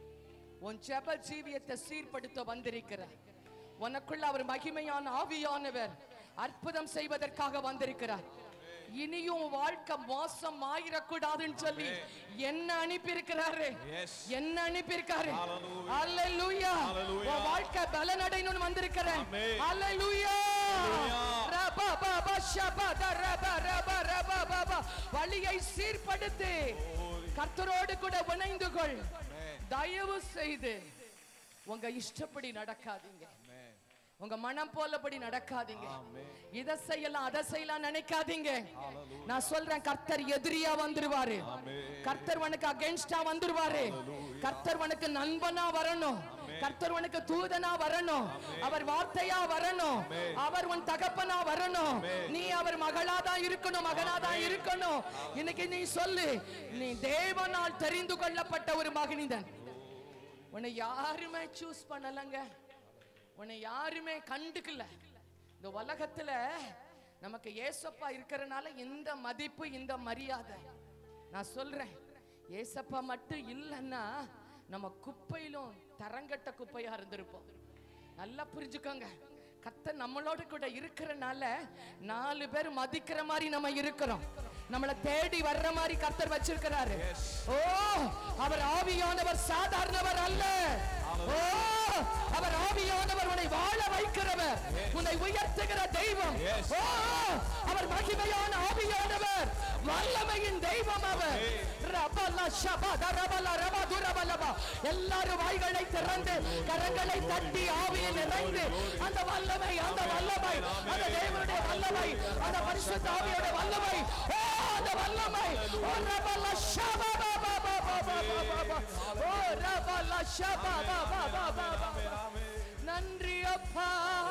உன் ஜெப ஜீவியத்தை சீர்படுத்த வந்திருக்கிறார் உனக்குள்ள அவர் மகிமையான ஆவியானவர் அற்புதம் செய்வதற்காக வந்திருக்கிறார் இனியும் உன் வாழ்க்கை மோசம் ஆயிடக்கூடாதுன்னு சொல்லி என்ன அனுப்பி இருக்கிறாரு Yes. என்ன அனுப்பி இருக்காரு Hallelujah. அல்லேலூயா Hallelujah. உன் வாழ்க்கை பலனடையணும்னு வந்திருக்கிறேன் Amen. அல்லேலூயா Hallelujah. ரபா பாபா ஷபா தரபா ரபா ரபா பாபா வழியை சீர்படுத்து கர்த்தரோடு கூட இணைந்து கொள் தயவு செய்து உங்க இஷ்டப்படி நடக்காதீங்க Amen. உங்க மனம் போலபடி நடக்காதீங்க Amen. இதை செய்யலாம் அதை செய்யலாம் நினைக்காதீங்க Hallelujah. நான் சொல்றேன் கர்த்தர் எதிரியா வந்துருவாரு Amen. கர்த்தர் உனக்கு அகைன்ஸ்டா வந்துருவாரு கர்த்தர் உனக்கு நண்பனா வரணும் கர்த்தர் உனக்கு தூதனா வரணும் அவர் வார்த்தையா வரணும் அவர் உன் தகப்பனா வரணும் நீ அவர் மகளா தான் இருக்கணும் மகனா தான் இருக்கணும் இன்னைக்கு நீ சொல்லு நீ தேவனால் தெரிந்து கொள்ளப்பட்ட ஒரு மகனிதன் உன்னை யாருமே சூஸ் பண்ணலங்க உன்னை யாருமே கண்டுக்கல இந்த உலகத்துல நமக்கு ஏசப்பா இருக்கிறனால இந்த மதிப்பு இந்த மரியாதை நான் சொல்றேன் ஏசப்பா மட்டும் இல்லைன்னா நம்ம குப்பையிலும் தரங்கட்ட குப்பையா இருந்திருப்போம் நல்லா புரிஞ்சுக்கோங்க கர்த்தர் நம்மளோட கூட இருக்கிறனால நாலு பேர் மதிக்கிற மாதிரி நம்ம இருக்கிறோம் நம்மளை தேடி வர்ற மாதிரி கர்த்தர் வச்சிருக்கிறாரு ஓ அவர் ஆவியானவர் சாதாரணவர் அல்ல ஓ அவர் ஆவியானவர் உன்னை வாழ வைக்கிறவர் உன்னை உயர்த்துகிற தெய்வம் Yes. ஓ அவர் மகிமையான ஆவியானவர் வல்லமையின் தெய்வம் அவர் ரபல ஷபத ரபல ரபது ரபலபா. எல்லாரும் வாய்களை திறந்து கரங்களை தட்டி ஆவியை நிறைந்து அந்த வல்லமை அந்த வல்லமை அந்த தேவனுடைய வல்லமை அந்த பரிசுத்த ஆவியோட வல்லமை ஓ அந்த வல்லமை ஓ ரபல ஷபத ஓ ரபல ஷபத நன்றி அப்பா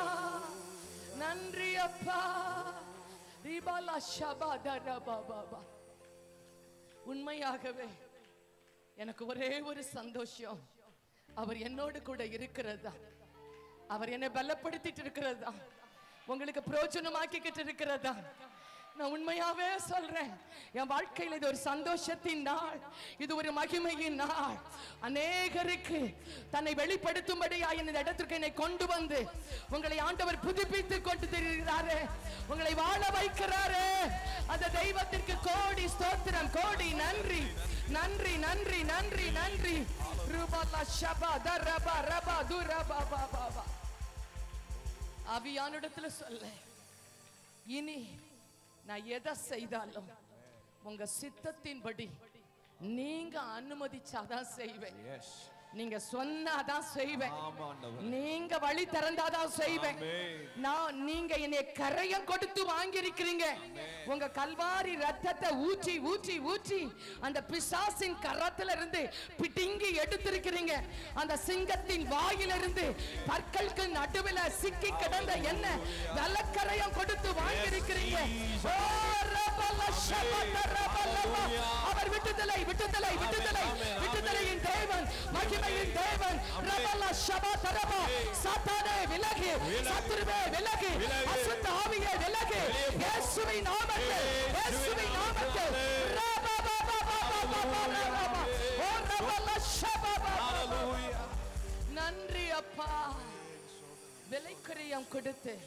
நன்றி அப்பா ரிபல ஷபத ரபபா உண்மையாகவே எனக்கு ஒரே ஒரு சந்தோஷம் அவர் என்னோடு கூட இருக்கிறதா அவர் என்னை பலப்படுத்திட்டு இருக்கிறதா உங்களுக்கு பிரயோஜனமாக்கிக்கிட்டு இருக்கிறதா நான் உண்மையாவே சொல்றேன் என் வாழ்க்கையில் இது ஒரு சந்தோஷத்தின் நாள் இது ஒரு மகிமையின் நாள் அநேகருக்கு தன்னை வெளிப்படுத்தும்படியா இந்த இடத்திற்கு என்னை கொண்டு வந்து உங்களை ஆண்டவர் புதுப்பித்து கொண்டு திரிகிறாரு உங்களை வாழ வைக்கிறாரு அந்த தெய்வத்திற்கு கோடி ஸ்தோத்திரம் கோடி நன்றி நன்றி நன்றி நன்றி நன்றி ரூபாலா ஷபா த ரபா ரபா து ரபா பா பா பா அவியானிடத்துல சொல்ல இனி நான் எதை செய்தாலும் உங்க சித்தத்தின்படி நீங்க அனுமதிச்சாதான் செய்வேன் எஸ் நீங்க சொன்னாதான் செய்வேன் ஆமா ஆண்டவர் நீங்க வழி திறந்தாதான் செய்வேன் ஆமென். நான் நீங்க என்னை கரையம் கொடுத்து வாங்கியிருக்கிறீங்க உங்க கல்வாரி ரத்தத்தை ஊற்றி ஊற்றி ஊற்றி அந்த பிசாசின் கரத்துல இருந்து பிடுங்கி எடுத்திருக்கிறீங்க அந்த சிங்கத்தின் வாயிலிருந்து பற்களுக்கு நடுவில் சிக்கி கிடந்த என்ன வெள்ளக்கரையம் கொடுத்து வாங்கியிருக்கிறீங்க ஓ, ரபல ஷபத ரபலப. அவர் விட்டுதலை விட்டுதலை விட்டுதலை விட்டுதலையின் தேவன் மகிமையின் தேவன் ரபல ஷபத ரப. சாத்தானே விலகு சத்துருவே விலகு அசுத்த ஆவியே விலகு இயேசுவின் நாமத்தில் இயேசுவின் நாமத்தில் ரப ப ப ப ப ப ப ர ர ப. ஓ ரபல ஷபத ரப. ஹalleluya நன்றி அப்பா விலைக்கரையம் கொடுத்து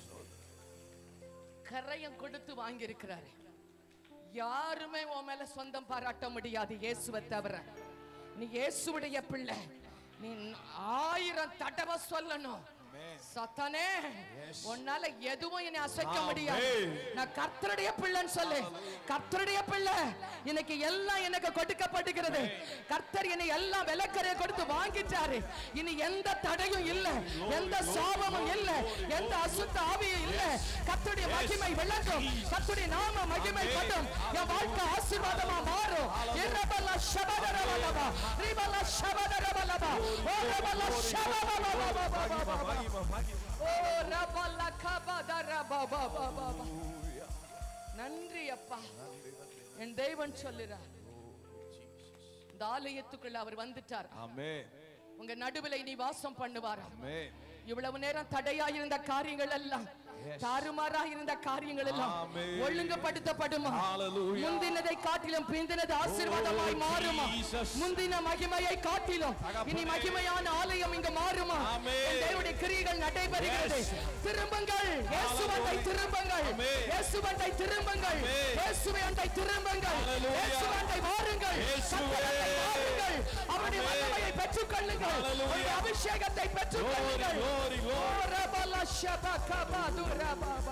கரையம் கொடுத்து வாங்கியிருக்கிறாரு யாருமே உன் மேல சொந்தம் பாராட்ட முடியாது இயேசுவை தவிர நீ இயேசுவுடைய பிள்ளை நீ ஆயிரம் தடவை சொல்லணும் சத்தானே உன்னால எதுவும் என்னை அசைக்க முடியாது நான் கர்த்தருடைய பிள்ளைன்னு சொல்லு கர்த்தருடைய பிள்ளை இன்னைக்கு எல்லாம் எனக்கு கொடுக்கப்படுகிறது கர்த்தர் என்னை எல்லாம் விலக்கரைய கொடுத்து வாங்கிட்டாரு இனி எந்த தடையும் இல்ல எந்த சாபமும் இல்ல எந்த அசுத்த ஆவியும் இல்ல கர்த்தருடைய மகிமை விளங்கும் கர்த்தருடைய நாம மகிமை படும் என் வாழ்க்கை ஆசீர்வாதமா மாறும் இரபல ஷபதரபலபா ரிபல ஷபதரபலபா ஓ ரபல ஷபதரபலபா மகிமை மகிமை ஓ ரபல கபதரபபபபபா நன்றி அப்பா என் தேவன் சொல்லுறார் இந்த ஆலயத்துக்குள்ள அவர் வந்துட்டார் ஆமென் உங்க நடுவில் இனி வாசம் பண்ணுவார் ஆமென் இவ்வளவு நேரம் தடையா இருந்த காரியங்கள் எல்லாம் தாறுமாறா இருந்த காரியங்கள் எல்லாம் ஆமென். ஒழுங்குபடுத்தப்படுமா Hallelujah. முந்தினதை காட்டிலும் பிந்தினது ஆசீர்வாதமாய் Oh, மாறுமா Jesus. முந்தின மகிமையை காட்டிலும் இனி மகிமையான ஆலயம் இங்கு மாறுமா ஆமென். என் தேவனுடைய கிரியைகள் நடைபெறுகிறது Yes. திரும்புங்கள் இயேசுவண்டை Hallelujah. திரும்புங்கள் ஆமென். இயேசுவண்டை திரும்புங்கள் ஆமென். இயேசுவண்டை திரும்புங்கள் Hallelujah. இயேசுவண்டை வாருங்கள் இயேசுவே. சத்தியத்தை வாருங்கள் அவருடைய ஆமென். வல்லமையை பெற்றுக்கொள்ளுங்கள் Hallelujah. அவருடைய அபிஷேகத்தை பெற்றுக்கொள்ளுங்கள் glory, glory. ஓ, ரபல ஷபகபா துரபபபா.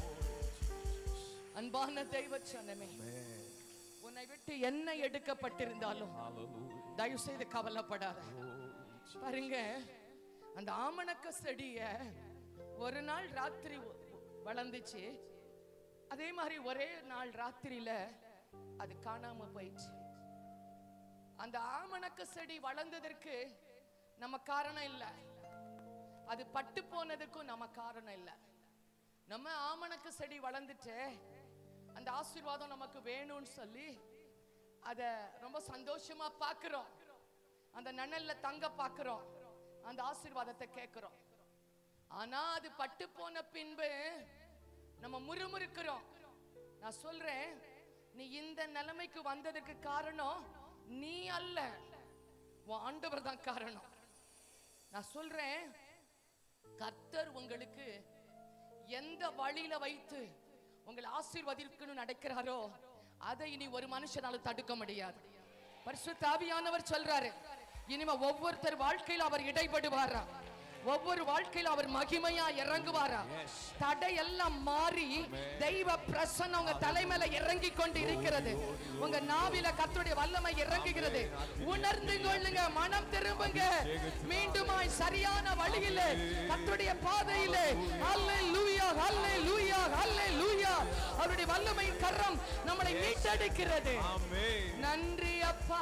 அன்பான தெய்வ சனமே உன்னை விட்டு என்ன எடுக்கப்பட்டிருந்தாலும் ஹalleluya தயவு செய்து கவலைப்படாத பாருங்க அந்த ஆமணக்க செடிய ஒரு நாள் ராத்திரி வ- வளர்ந்துச்சு அதே மாதிரி ஒரே நாள் ராத்திரியில அது காணாம போயிடுச்சு அந்த ஆமணக்க செடி வளர்ந்ததற்கு நம்ம காரணம் இல்ல அது பட்டு போனதுக்கும் நம்ம காரணம் இல்ல நம்ம ஆமணக்கு செடி வளர்ந்துட்டு அந்த ஆசீர்வாதம் நமக்கு வேணும்னு சொல்லி அத ரொம்ப சந்தோஷமா பார்க்கிறோம் அந்த நனல்ல தங்க பார்க்கிறோம் அந்த ஆசீர்வாதத்தை கேட்கிறோம் ஆனா அது பட்டு போன பின்பு நம்ம முறுமுறுக்கிறோம் நான் சொல்றேன் நீ இந்த நிலைமைக்கு வந்ததுக்கு காரணம் நீ அல்ல உன் ஆண்டவர் தான் காரணம் நான் சொல்றேன் கர்த்தர் உங்களுக்கு எந்த வழியில வைத்து உங்களை ஆசீர்வதிக்கணும் நடக்கிறாரோ அதை இனி ஒரு மனுஷனால தடுக்க முடியாது பரிசுத்த ஆவியானவர் சொல்றாரு இனிமே ஒவ்வொருத்தர் வாழ்க்கையில் அவர் இடைப்படுவாரா ஒவ்வொரு வாழ்க்கையில் அவர் மகிமையா இறங்குவாரா தடை எல்லாம் மாறி தெய்வ பிரசன்னம் உங்க தலைமையில இறங்கி கொண்டு இருக்கிறது உங்க நாவில கர்த்தருடைய வல்லமை இறங்குகிறது உணர்ந்து கொள்ளுங்க மனம் திரும்புங்க மீண்டுமாய் சரியான வழியிலே கர்த்தருடைய பாதையிலே ஹalleluya ஹalleluya ஹalleluya அவருடைய வல்லமையின் கரம் நம்மளை மீட்டெடுக்கிறது ஆமென் நன்றி அப்பா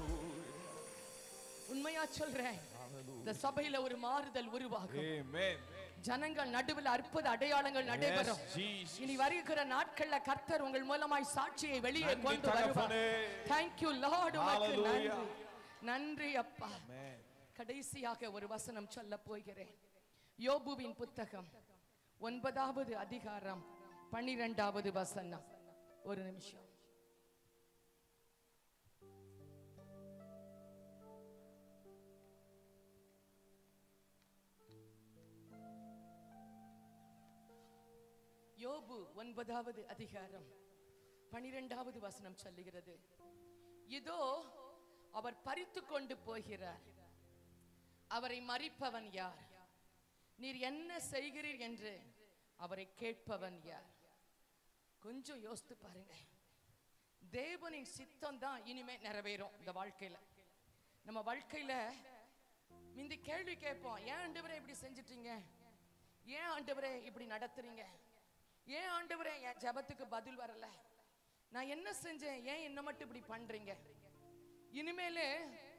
உண்மையா சொல்றேன் இந்த சபையில ஒரு மாறுதல் உருவாகும் ஆமென் ஜனங்கள் நடுவில் அற்புத அடையாளங்கள் நடைபெறும் Yes, Jesus. இனி வருகிற நாட்கள்ல கர்த்தர் உங்கள் மூலமாய் சாட்சியை வெளியே நன்றி கொண்டு வருவார் தகப்பனே. தேங்க் யூ லார்ட் உமக்கு Hallelujah. நன்றி நன்றி அப்பா ஆமென் கடைசியாக ஒரு வசனம் சொல்ல போகிறேன் யோபுவின் புத்தகம் ஒன்பதாவது அதிகாரம் பன்னிரெண்டாவது வசனம் ஒரு நிமிஷம் யோபு ஒன்பதாவது அதிகாரம் பனிரெண்டாவது வசனம் சொல்லுகிறது இதோ அவர் பறித்து கொண்டு போகிறார் அவரை மறிப்பவன் யார் நீர் என்ன செய்கிறீர் என்று அவரை கேட்பவன் யார் கொஞ்சம் யோசித்து பாருங்க தேவனின் சித்தம் தான் இனிமே நிறைவேறும் இந்த வாழ்க்கையில நம்ம வாழ்க்கையில முந்தி கேள்வி கேட்போம் ஏன் ஆண்டவரே இப்படி செஞ்சிட்டீங்க ஏன் ஆண்டவரே இப்படி நடத்துறீங்க ஏன் ஆண்டவரே என் ஜெபத்துக்கு பதில் வரல நான் என்ன செஞ்சேன் ஏன் என்ன மட்டும் இப்படி பண்றீங்க இனிமேலே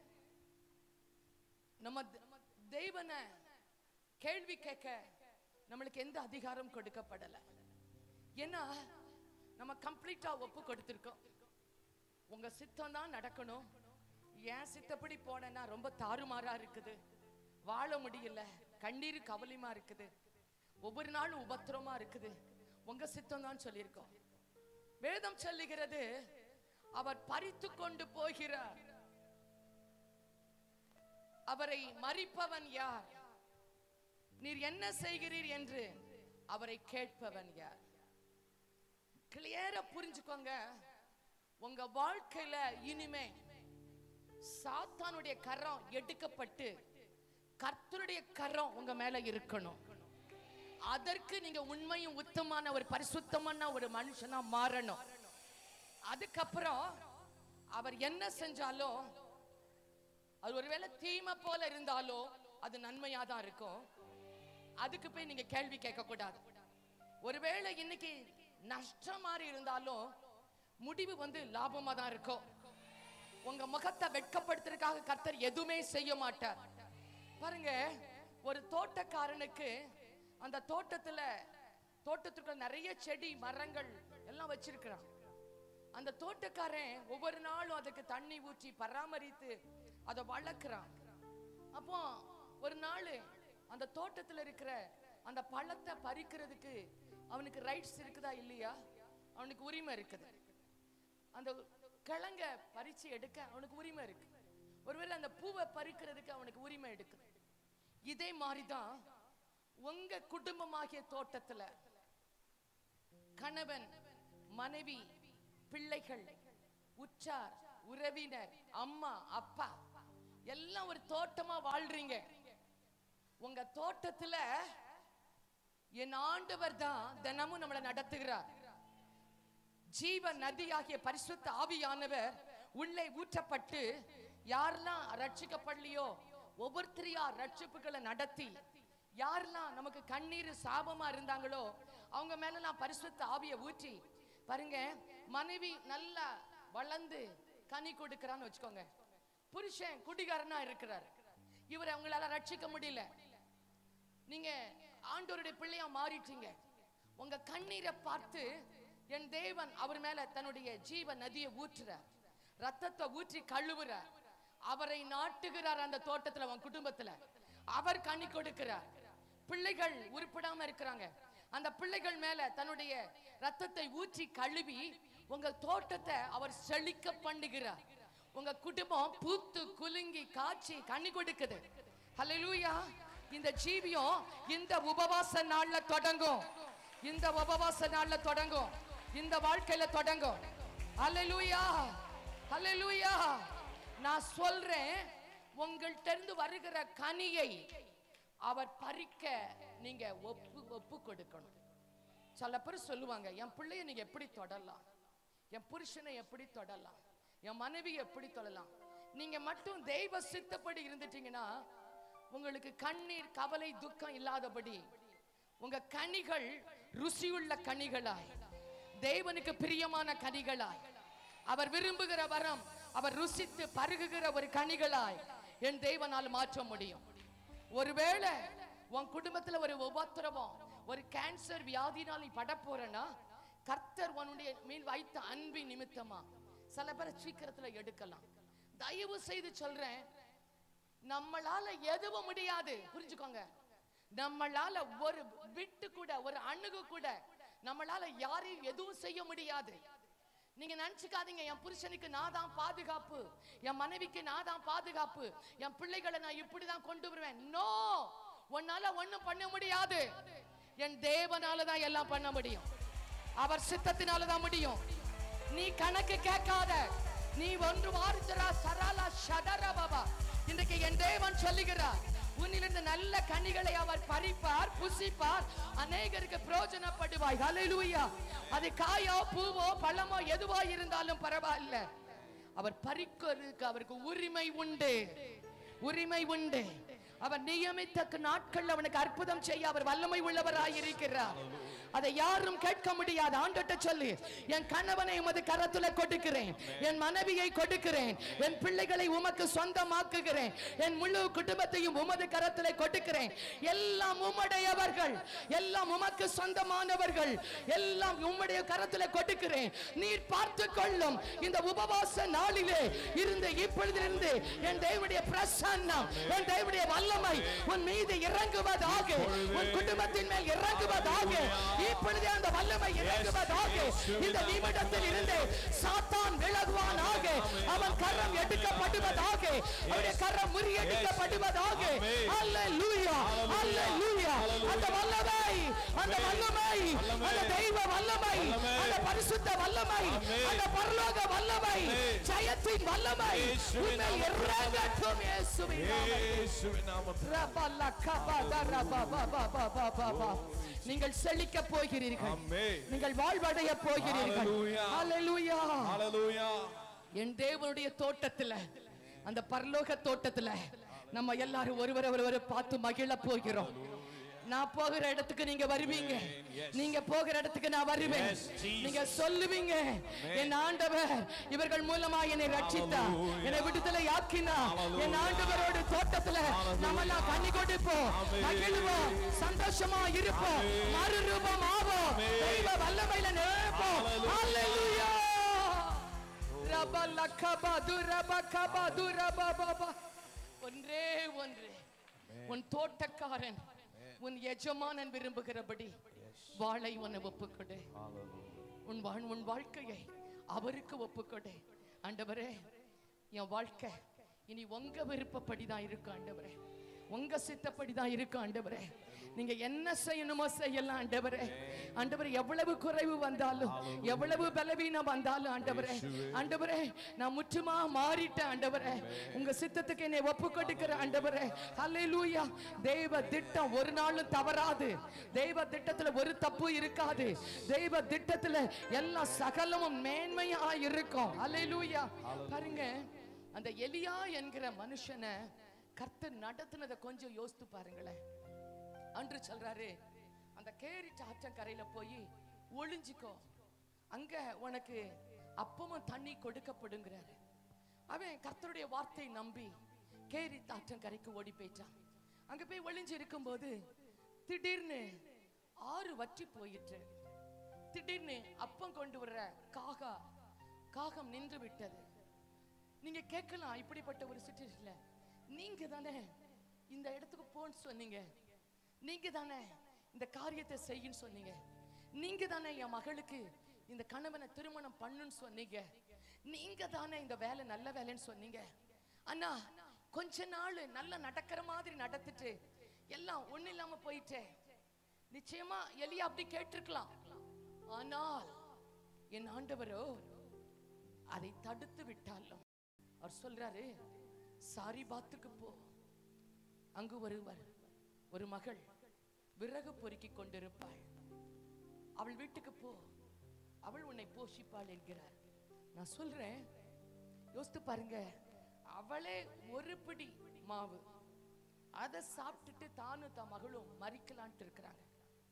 நம்ம த- தெய்வனை கேள்வி கேட்க நம்மளுக்கு எந்த அதிகாரம் கொடுக்கப்படல ஏன்னா நம்ம கம்ப்ளீட்டா ஒப்பு கொடுத்திருக்கோம் உங்க சித்தம் தான் நடக்கணும் ஏன் சித்தப்படி போனேன்னா ரொம்ப தாறுமாறா இருக்குது வாழ முடியல கண்ணீர் கவலையுமா இருக்குது ஒவ்வொரு நாளும் உபத்திரமா இருக்குது உங்க சித்தம் தான் சொல்லியிருக்கோம் வேதம் சொல்லுகிறது அவர் பறித்து கொண்டு போகிறார் அவரை மறிப்பவன் யார் நீர் என்ன செய்கிறீர் என்று அவரை கேட்பவன் யார் கிளியரா புரிஞ்சுக்கோங்க உங்க வாழ்க்கையில இனிமே சாத்தானுடைய கரம் எடுக்கப்பட்டு கர்த்தருடைய கரம் உங்க மேல இருக்கணும் அதற்கு நீங்க உண்மையும் உத்தமான ஒரு பரிசுத்தமான ஒரு மனுஷனா மாறணும் அதுக்கப்புறம் அவர் என்ன செஞ்சாலும் அது ஒருவேளை தீமை போல இருந்தாலும் அது நன்மையா தான் இருக்கும் அதுக்கு போய் நீங்க கேள்வி கேட்க கூடாது ஒருவேளை இன்னைக்கு நஷ்டம் மாதிரி இருந்தாலும் முடிவு வந்து லாபமா தான் இருக்கும் உங்க முகத்தை வெட்கப்படுத்துறதுக்காக கர்த்தர் எதுவுமே செய்ய மாட்டார் பாருங்க ஒரு தோட்டக்காரனுக்கு அந்த தோட்டத்துல தோட்டத்துக்குள்ள நிறைய செடி மரங்கள் எல்லாம் வச்சிருக்கிறான் அந்த தோட்டக்காரன் ஒவ்வொரு நாளும் அதுக்கு தண்ணி ஊற்றி பராமரித்து அதை வளர்க்குறான் அப்போ ஒரு நாள் அந்த தோட்டத்துல இருக்கிற அந்த பழத்தை பறிக்கிறதுக்கு அவனுக்கு ரைட்ஸ் இருக்குதா இல்லையா அவனுக்கு உரிமை இருக்குது அந்த கிழங்க பறிச்சு எடுக்க அவனுக்கு உரிமை இருக்கு ஒருவேளை அந்த பூவை பறிக்கிறதுக்கு அவனுக்கு உரிமை எடுக்குது இதே மாதிரிதான் உங்க குடும்பமாகிய தோட்டத்துல கணவன் மனைவி பிள்ளைகள் உற்றார் உறவினர் அம்மா அப்பா எல்லாம் ஒரு தோட்டமா வாழ்றீங்க உங்க தோட்டத்துல என் ஆண்டவர் தான் தினமும் நம்மளை நடத்துகிறார் ஜீவ நதியாகிய பரிசுத்த ஆவியானவர் உள்ளே ஊற்றப்பட்டு யாரெல்லாம் ரட்சிக்கப்படலையோ ஒவ்வொருத்தரையா ரட்சிப்புகளை நடத்தி யாரெல்லாம் நமக்கு கண்ணீர் சாபமா இருந்தாங்களோ அவங்க மேல நான் பரிசுத்த ஆவியை ஊற்றி பாருங்க மனைவி நல்லா வளர்ந்து கனி கொடுக்கறான்னு வச்சுக்கோங்க புருஷன் குடிகாரனா இருக்கிறார் இவர் அவங்களால ரட்சிக்க முடியல நீங்க ஆண்டவருடைய பிள்ளையா மாறிட்டீங்க உங்க கண்ணீரை பார்த்து என் தேவன் அவர் மேல தன்னுடைய ஜீவ நதியை ஊற்றுறார் ரத்தத்தை ஊற்றி கழுவுறார் அவரை நாட்டுகிறார் அந்த தோட்டத்துல உன் குடும்பத்துல அவர் கனி கொடுக்கிறார் பிள்ளைகள் உருப்படாம இருக்கிறாங்க அந்த பிள்ளைகள் மேல தன்னுடைய ரத்தத்தை ஊற்றி கழுவி உங்க தோட்டத்தை அவர் செழிக்க பண்ணுகிறார் உங்க குடும்பம் பூத்து குலுங்கி காய்ச்சி கனி கொடுக்குது ஹalleluya இந்த ஜீவியம் இந்த உபவாச நாள்ல தொடங்கும் இந்த உபவாச நாள்ல தொடங்கும் இந்த வாழ்க்கையில தொடங்கும் ஹalleluya ஹalleluya நான் சொல்றேன் உங்கள்ட்ட இருந்து வருகிற கனியை அவர் பறிக்க நீங்க ஒப்பு ஒப்பு கொடுக்கணும் சில பேர் சொல்லுவாங்க என் பிள்ளைய நீங்க எப்படி தொடலாம் என் புருஷனை எப்படி தொடலாம் என் மனைவி எப்படி தொடலாம் நீங்க மட்டும் தெய்வ சித்தப்படி இருந்துட்டீங்கன்னா உங்களுக்கு கண்ணீர் கவலை துக்கம் இல்லாதபடி உங்க கனிகள் ருசியுள்ள கனிகளாய் தேவனுக்கு பிரியமான கனிகளாய் அவர் விரும்புகிற வரம் அவர் ருசித்து பருகுகிற ஒரு கனிகளாய் என் தேவனால் மாற்ற முடியும் ஒருவேளை உன் குடும்பத்துல ஒரு உபத்திரவம் ஒரு கேன்சர் வியாதினால் நீ பட போறனா கர்த்தர் உன்னுடைய மேல் வைத்த அன்பின் நிமித்தமா சில பேரை சீக்கிரத்துல எடுக்கலாம் தயவு செய்து சொல்றேன் நம்மளால எதுவும் முடியாது புரிஞ்சுக்கோங்க நம்மளால ஒரு விட்டு கூட ஒரு அணுகு கூட நம்மளால யாரையும் எதுவும் செய்ய முடியாது நீங்க நினைச்சுக்காதீங்க என் புருஷனுக்கு நான் தான் பாதுகாப்பு என் மனைவிக்கு நான் தான் பாதுகாப்பு என் பிள்ளைகளை நான் இப்படிதான் கொண்டு வருவேன் நோ உன்னால ஒண்ணும் பண்ண முடியாது என் தேவனால தான் எல்லாம் பண்ண முடியும் அவர் சித்தத்தினால தான் முடியும் நீ கணக்கு கேட்காத நீ ஒன்று வாரிச்சரா சரளா ஷடர பாபா இன்றைக்கு என் தேவன் சொல்லுகிறார் உன்னிலிருந்து நல்ல கனிகளை அவர் பறிப்பார் புசிப்பார் அநேகருக்கு பிரயோஜனப்படுவாய் ஹalleluya அது காயோ பூவோ பழமோ எதுவா இருந்தாலும் பரவாயில்ல அவர் பறிக்கிறதுக்கு அவருக்கு உரிமை உண்டு உரிமை உண்டு அவர் நியமித்த நாட்கள் அவனுக்கு அற்புதம் செய்ய அவர் வல்லமை உள்ளவராய் இருக்கிறார் அதை யாரும் கேட்க முடியாது ஆண்டட்ட சொல்லி என் கணவனை உமது கரத்துல கொடுக்கிறேன் என் மனைவியை கொடுக்கிறேன் என் பிள்ளைகளை உமக்கு சொந்தமாக்குகிறேன் என் முழு குடும்பத்தையும் உமது கரத்துல கொடுக்கிறேன் எல்லாம் உம்முடையவர்கள் எல்லாம் உமக்கு சொந்தமானவர்கள் எல்லாம் உம்முடைய கரத்துல கொடுக்கிறேன் நீர் பார்த்து கொள்ளும் இந்த உபவாச நாளிலே இருந்து இப்பொழுதிலிருந்து என் தேவனுடைய பிரசன்னம் என் தேவனுடைய வல்லமை உன் மீது இறங்குவதாக உன் குடும்பத்தின் மேல் இறங்குவதாக இப்பொழுதே அந்த வல்லமை இறங்குவதாக இந்த நிமிடத்தில் இருந்து சாத்தான் விலகுவானாக அவன் கரம் எடுக்கப்படுவதாக அவருடைய கரம் முறியடிக்கப்படுவதாக அல்லேலூயா அல்லேலூயா அந்த வல்லமை அந்த வல்லமை அந்த தெய்வ வல்லமை அந்த பரிசுத்த வல்லமை அந்த பரலோக வல்லமை ஜெயத்தின் வல்லமை உன்மேல் இறங்கட்டும் இயேசுவின் நாமத்தில். இயேசுவின் நாமத்தில் ரபலக்கபதரபபபபபபப. நீங்கள் செழிக்க போகிறீர்கள் ஆமென். நீங்கள் வாழ்வடைய போகிறீர்கள் Hallelujah. ஹalleluya ஹalleluya என் தேவனுடைய தோட்டத்துல அந்த பரலோக தோட்டத்துல நம்ம எல்லாரும் ஒருவரை ஒருவரை பார்த்து மகிழ போகிறோம் நான் போகிற இடத்துக்கு நீங்க வருவீங்க நீங்க போகிற இடத்துக்கு நான் வருவேன் Yes, Jesus. நீங்க சொல்லுவீங்க என் ஆண்டவர் இவர்கள் மூலமா என்னை ரட்சித்தா Hallelujah. என்னை விடுதலை ஆக்கினா Hallelujah. என் ஆண்டவரோடு தோட்டத்துல Hallelujah. நம்ம எல்லாம் கண்ணி கொடுப்போம் Amen. மகிழ்வோம் சந்தோஷமா இருப்போம் Amen. மறுரூபம் ஆவோம் Amen. தெய்வ வல்லமையில நிற்போம் Hallelujah. ஹalleluya ரபலக்கபது ரபகபது ரபபப. ஒன்றே ஒன்று உன் தோட்டக்காரன் உன் எஜமானன் விரும்புகிறபடி வாளை உன்னை ஒப்புக்கொடு உன் வாழ் உன் வாழ்க்கையை அவருக்கு ஒப்புக்கொடு ஆண்டவரே என் வாழ்க்கை இனி உங்க விருப்பப்படி தான் இருக்கும் ஆண்டவரே உங்க சித்தப்படி தான் இருக்கும் ஆண்டவரே நீங்க என்ன செய்யணுமோ செய்யலாம் ஆண்டவரே ஆண்டவரே எவ்வளவு குறைவு வந்தாலும் எவ்வளவு பலவீனம் வந்தாலும் ஆண்டவரே ஆண்டவரே நான் முற்றுமா மாறிட்டேன் ஆண்டவரே உங்க சித்தத்துக்கு என்னை ஒப்பு கொடுக்கிற ஆண்டவரே ஹalleluya தெய்வ திட்டம் ஒரு நாளும் தவறாது தெய்வ திட்டத்துல ஒரு தப்பு இருக்காது தெய்வ திட்டத்துல எல்லா சகலமும் மேன்மையா இருக்கும் ஹalleluya பாருங்க அந்த எலியா என்கிற மனுஷனை கர்த்தர் நடத்துனதை கொஞ்சம் யோசித்து பாருங்களேன் அன்று சொல்றாரு அந்த கேரிட்டு ஆற்றங்கரையில போய் ஒளிஞ்சிக்கோ அங்க உனக்கு அப்பமும் தண்ணி கொடுக்கப்படுங்கிறாரு அவன் கர்த்தருடைய வார்த்தை நம்பி கேரி ஆற்றங்கரைக்கு ஓடி போயிட்டான் அங்க போய் ஒளிஞ்சு இருக்கும்போது திடீர்னு ஆறு வற்றி போயிற்று திடீர்னு அப்பம் கொண்டு வர்ற காகா காகம் நின்று விட்டது நீங்க கேட்கலாம் இப்படிப்பட்ட ஒரு சுச்சுவேஷன்ல நீங்க தானே இந்த இடத்துக்கு போன்னு சொன்னீங்க நீங்க தானே இந்த காரியத்தை செய்யுன்னு சொன்னீங்க நீங்க தானே என் மகளுக்கு இந்த கணவனை திருமணம் பண்ணுன்னு சொன்னீங்க நீங்க தானே இந்த வேலை நல்ல வேலைன்னு சொன்னீங்க அண்ணா கொஞ்ச நாள் நல்லா நடக்கிற மாதிரி நடத்திட்டு எல்லாம் ஒண்ணு இல்லாம போயிட்டே நிச்சயமா எலியா அப்படி கேட்டிருக்கலாம் ஆனால் என் ஆண்டவரோ அதை தடுத்து விட்டாலும் அவர் சொல்றாரு சாரிபாத்துக்கு போ அங்கு ஒருவர் ஒரு மகள் விறகு பொறுக்கிக் கொண்டிருப்பாள் அவள் வீட்டுக்கு போ அவள் உன்னை போஷிப்பாள் என்கிறார் நான் சொல்றேன் யோசித்து பாருங்க அவளே ஒரு பிடி மாவு அதை சாப்பிட்டுட்டு தானும் தான் மகளும் மறிக்கலான்ட்டு இருக்கிறாங்க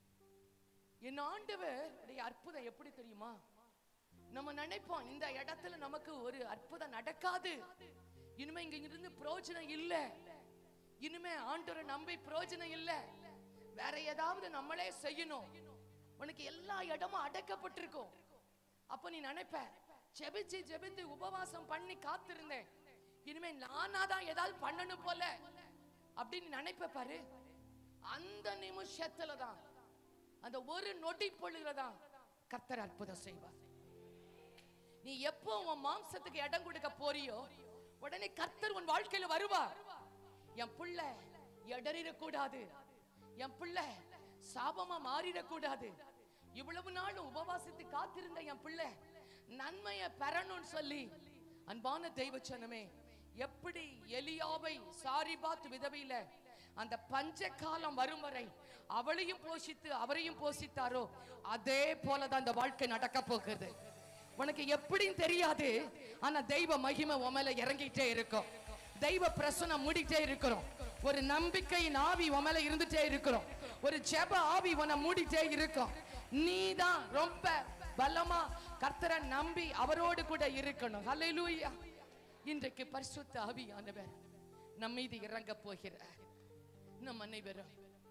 என் ஆண்டவர் உடைய அற்புதம் எப்படி தெரியுமா நம்ம நினைப்போம் இந்த இடத்துல நமக்கு ஒரு அற்புதம் நடக்காது இனிமே இங்க இருந்து பிரயோஜனம் இல்ல இனிமே ஆண்டவரை நம்பி பிரயோஜனம் இல்ல வேற ஏதாவது நம்மளே செய்யணும் உனக்கு எல்லா இடமும் அடைக்கப்பட்டிருக்கும் அப்ப நீ நினைப்ப ஜெபிச்சு ஜெபித்து உபவாசம் பண்ணி காத்திருந்தேன் இனிமே நானா தான் ஏதாவது பண்ணணும் போல அப்படின்னு நினைப்ப பாரு அந்த நிமிஷத்துல தான் அந்த ஒரு நொடி பொழுதுல தான் கர்த்தர் அற்புதம் செய்வார் நீ எப்போ உன் மாம்சத்துக்கு இடம் கொடுக்க போறியோ உடனே கர்த்தர் உன் வாழ்க்கையில வருவார் என் புள்ள இடறிடக்கூடாது என் புள்ள சாபமா மாறிடக்கூடாது இவ்வளவு நாளும் உபவாசித்து காத்திருந்த என் பிள்ளை நன்மையை பெறணும்னு சொல்லி அன்பான தெய்வச்சனமே எப்படி எலியாவை சாரிபாத் விதவையில அந்த பஞ்ச காலம் வரும் வரை அவளையும் போஷித்து அவரையும் போஷித்தாரோ அதே போலதான் அந்த வாழ்க்கை நடக்க போகுது உனக்கு எப்படின்னு தெரியாது ஆனா தெய்வ மகிமை உன் மேல இறங்கிட்டே இருக்கும் தெய்வ பிரசனம் மூடிட்டே இருக்கிறோம் ஒரு நம்பிக்கையின் ஆவி உன் மேல இருந்துட்டே இருக்கிறோம் ஒரு ஜெப ஆவி உன்னை மூடிட்டே இருக்கும் நீதான் ரொம்ப பலமா கர்த்தரை நம்பி அவரோடு கூட இருக்கணும் ஹalleluya இன்றைக்கு பரிசுத்த ஆவியானவர் நம் மீது இறங்க போகிறார் நம் அனைவரும்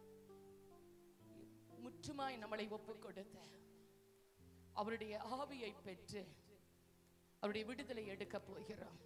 முற்றுமாய் நம்மளை ஒப்புக் கொடுத்த அவருடைய ஆவியை பெற்று அவருடைய விடுதலை எடுக்க போகிறோம்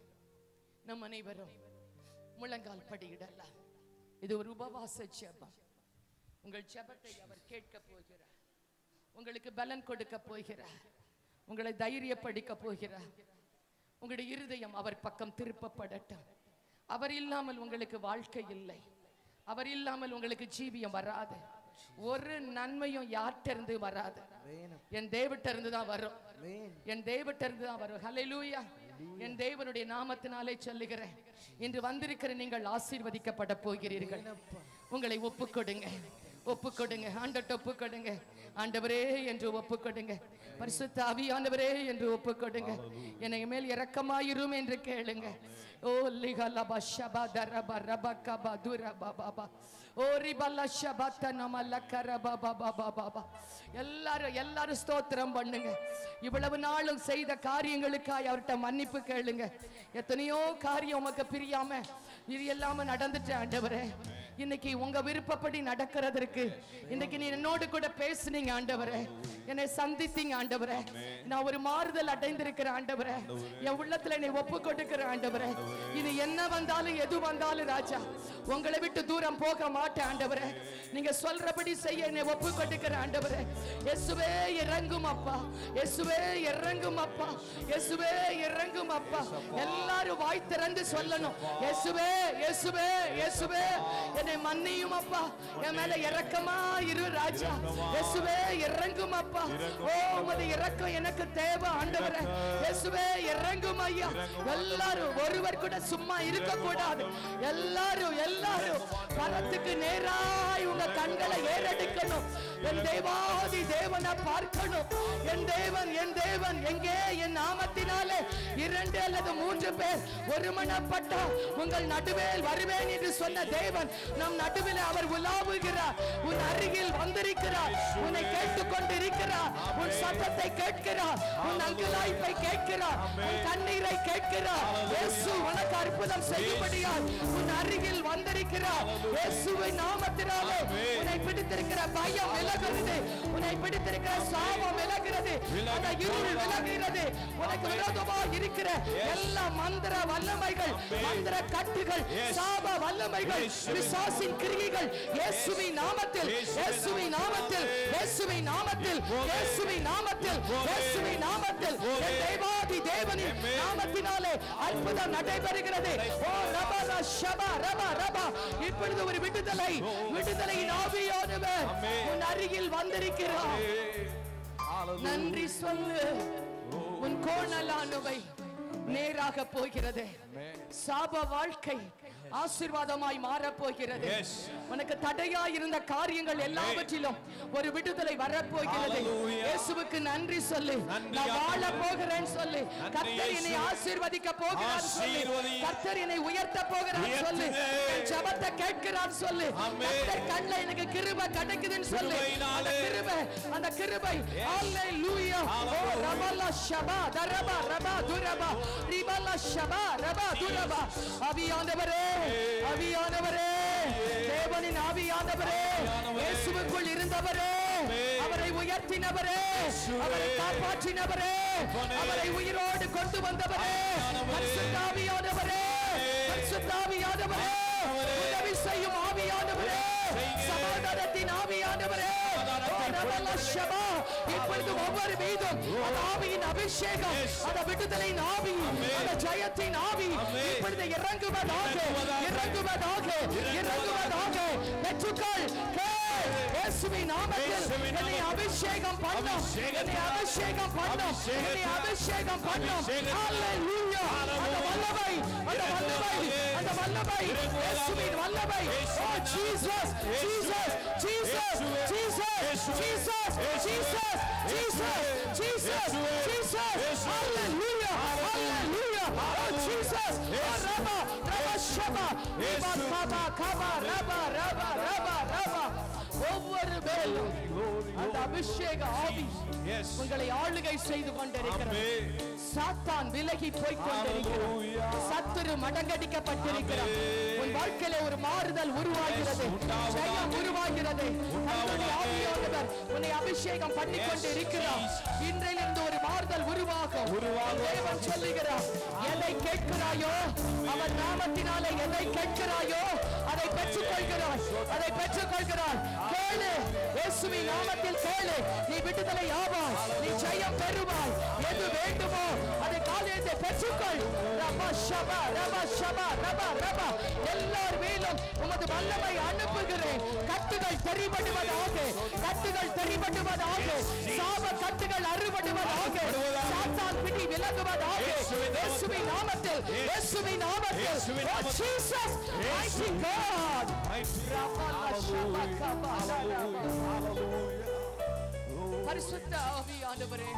நம் அனைவரும் முழங்கால் படியிடலாம் இது ஒரு உபவாச ஜெபம் உங்கள் ஜெபத்தை அவர் கேட்க போகிறார் உங்களுக்கு பலன் கொடுக்க போகிறார் உங்களை தைரியப்படுத்த போகிறார் உங்களுடைய இருதயம் அவர் பக்கம் திருப்பப்படட்டும் அவர் இல்லாமல் உங்களுக்கு வாழ்க்கை இல்லை அவர் இல்லாமல் உங்களுக்கு ஜீவியம் வராது ஒரு நன்மையும் யார்கிட்ட இருந்து வராது என் தேவட்ட இருந்து தான் வரும் என் தேவட்ட இருந்து தான் வரும் ஹalleluya என் தேவனுடைய நாமத்தினாலே சொல்லுகிறேன் இன்று வந்திருக்கிற நீங்கள் ஆசீர்வதிக்கப்பட போகிறீர்கள் உங்களை ஒப்புக்கொடுங்க ஒப்புக்கொடுங்க ஆண்டட்ட ஒப்புக்கொடுங்க ஆண்டவரே என்று ஒப்புக்கொடுங்க பரிசுத்த ஆவியானவரே என்று ஒப்புக்கொடுங்க என்னை மேல் இரக்கமாயிரும் என்று கேளுங்க ஓ லிகலப ஷபா தரப ரப கப துரப பாபா ஓ ரிபல்ல ஷபத்த நமல்ல கரப பாபா பாபா எல்லாரும் எல்லாரும் ஸ்தோத்திரம் பண்ணுங்க இவ்வளவு நாளும் செய்த காரியங்களுக்காய் அவர்கிட்ட மன்னிப்பு கேளுங்க எத்தனையோ காரியம் உமக்கு பிரியாம இது எல்லாம நடந்துட்டு ஆண்டவரே இன்னைக்கு உங்க விருப்பப்படி நடக்கிறதற்கு இன்னைக்கு நீ என்னோடு கூட பேசுனீங்க ஆண்டவரே என்னை சந்தித்தீங்க ஆண்டவரே நான் ஒரு மாறுதல் அடைந்திருக்கிறேன் ஆண்டவரே என் உள்ளத்துல என்னை ஒப்பு கொடுக்கிற ஆண்டவரே இது என்ன வந்தாலும் எது வந்தாலும் ராஜா உங்களை விட்டு தூரம் போக மாட்டேன் ஆண்டவரே நீங்க சொல்றபடி செய்ய என்னை ஒப்பு கொடுக்கிற ஆண்டவரே இயேசுவே இறங்கும் அப்பா இயேசுவே இறங்கும் அப்பா இயேசுவே இறங்கும் அப்பா எல்லாரும் வாய் திறந்து சொல்லணும் இயேசுவே இயேசுவே இயேசுவே என்னை மன்னியும் அப்பா என் மேல இரக்கமா இரு ராஜா இயேசுவே இறங்கும் அப்பா ஓ உமது இரக்கம் எனக்கு தேவை ஆண்டவரே இயேசுவே இறங்கும் ஐயா எல்லாரும் ஒருவர் கூட சும்மா இருக்க கூடாது எல்லாரும் எல்லாரும் பரத்துக்கு நேராய் உங்க கண்களை ஏறெடுக்கணும் என் தேவாதி தேவனை பார்க்கணும் என் தேவன் என் தேவன் எங்கே என் நாமத்தினாலே இரண்டு அல்லது மூன்று பேர் ஒருமனப்பட்டா உங்கள் நடுவேல் வருவேன் என்று சொன்ன தேவன் நம் நடுவில் அவர் உலாவுகிறார் உன் அருகில் வந்திருக்கிறார் உன்னை கேட்டுக் கொண்டிருக்கிறார் உன் சத்தத்தை கேட்கிறார் உன் அங்குலாய்ப்பை கேட்கிறார் உன் கண்ணீரை கேட்கிறார் இயேசு உனக்கு அற்புதம் செய்யும்படியால் உன் அருகில் வந்திருக்கிறார் இயேசுவின் நாமத்தினாலே உன்னை பிடித்திருக்கிற பயம் விலகுகிறது உன்னை பிடித்திருக்கிற சாபம் விலகுகிறது அந்த இருள் விலகுகிறது உனக்கு விரோதமாக இருக்கிற எல்லா மந்திர வல்லமைகள் மந்திர கட்டுகள் சாப வல்லமைகள் விசாசின் கிரிகைகள் இயேசுவின் நாமத்தில் இயேசுவின் நாமத்தில் இயேசுவின் நாமத்தில் இயேசுவின் நாமத்தில் இயேசுவின் நாமத்தில் என் தேவாதி தேவனின் நாமத்தினாலே அற்புதம் நடைபெறுகிறது ஓ ரபா ஷபா ரபா ரபா இப்பொழுது ஒரு விடுதலை விடுதலையின் ஆவியானவர் உன் அருகில் வந்திருக்கிறார் நன்றி சொல்லு உன் கோணலானவை நேராக போகிறது சாப வாழ்க்கை ஆசீர்வாதமாய் மாறப் போகிறது Yes. உனக்கு தடையா இருந்த காரியங்கள் எல்லாவற்றிலும் ஒரு விடுதலை வரப்போகிறது Hallelujah. இயேசுவுக்கு நன்றி சொல்லு நன்றி நான் வாழ ஆண்டவரே. போகிறேன் சொல்லு கர்த்தர் என்னை இயேசுவே. ஆசீர்வதிக்க போகிறார் சொல்லு ஆசீர்வதியும். கர்த்தர் என்னை உயர்த்த போகிறார் சொல்லு உயர்த்துங்க. என் ஜெபத்தை கேட்கிறார் சொல்லு ஆமென். கர்த்தர் கண்ணில் எனக்கு கிருபை கிடைக்குதுன்னு சொல்லு அந்த கிருபையினாலே. கிருபை அந்த கிருபை ஹalleluya ஓ Hallelujah. ரபல ஷபா தரபா ரபா துரபா ரிபல ஷபா ரபா துரபா ஆவியானவரே ஆவியானவரே தேவனின் ஆவியானவரே இயேசுவுக்குள் இருந்தவரே அவரை உயர்த்தினவரே அவரை காப்பாற்றினவரே அவரை உயிரோடு கொண்டு வந்தவரே பரிசுத்தாவியானவரே பரிசுத்தாவியானவரே உதவி செய்யும் ஆவியானவரே சமாதானத்தின் ஆவியானவரே ஓ ரபல ஷபா இப்பொழுது ஒவ்வொரு மீதும் அந்த ஆவியின் அபிஷேகம் அந்த விடுதலையின் ஆவி அந்த ஜெயத்தின் ஆவி இப்பொழுது இறங்குவதாக இறங்குவதாக இறங்குவதாக பெற்றுக்கள் கேள். இயேசுவின் நாமத்தில் என்னை அபிஷேகம் பண்ணும் என்னை அபிஷேகம் பண்ணும் என்னை அபிஷேகம் பண்ணும் ஹalleluya அந்த வல்லமை அந்த வல்லமை அந்த வல்லமை இயேசுவின் வல்லமை ஓ Jesus Jesus Jesus Jesus Jesus Jesus Jesus Jesus Jesus ஹalleluya ஹalleluya ஓ ஜீசஸ் ரபா ரபா ஷபா ரபா கபா கபா ரபா ரபா ரபா ரபா ஒவ்வொரு மேலும் அந்த அபிஷேக ஆவி Yes. உங்களை ஆளுகை செய்து கொண்டிருக்கிறது Amen. சாத்தான் விலகி போய் கொண்டிருக்கிறார் Hallelujah. சத்துரு மடங்கடிக்கப்பட்டிருக்கிறார் உன் வாழ்க்கையில ஒரு மாறுதல் உருவாகிறது Yes, உண்டாவதாக. ஜெயம் உருவாகிறது கர்த்தருடைய ஆவியானவர் உன்னை அபிஷேகம் பண்ணி Yes, கொண்டு இருக்கிறார் இன்றிலிருந்து ஒரு மாறுதல் உருவாகும் உருவாகும். தேவன் சொல்லுகிறார் எதை கேட்கிறாயோ அவர் நாமத்தினாலே எதை கேட்கிறாயோ அதை பெற்றுக் கொள்கிறாய் அதை பெற்றுக் கொள்கிறாய் கேளு இயேசுவின் நாமத்தில் கேளு நீ விடுதலை ஆவாய் நீ ஜெயம் பெறுவாய் எது வேண்டுமோ அதை காலையத்தை பெற்றுக்கொள் ரபா ஷபா ரபா ஷபா ரபா ரபா எல்லார் மேலும் உமது வல்லமை அனுப்புகிறேன் கட்டுகள் தெரிபடுவதாக கட்டுகள் தெரிபடுவதாக சாப கட்டுகள் அறுபடுவதாக சாத்தான் பிடி விலகுவதாக இயேசுவின் நாமத்தில் இயேசுவின் நாமத்தில் இயேசுவின் ஓ நாமத்தில். Jesus mighty God Mighty. ரபா ஷபா கபா ரபா Hallelujah. பரிசுத்த ஆவியானவரே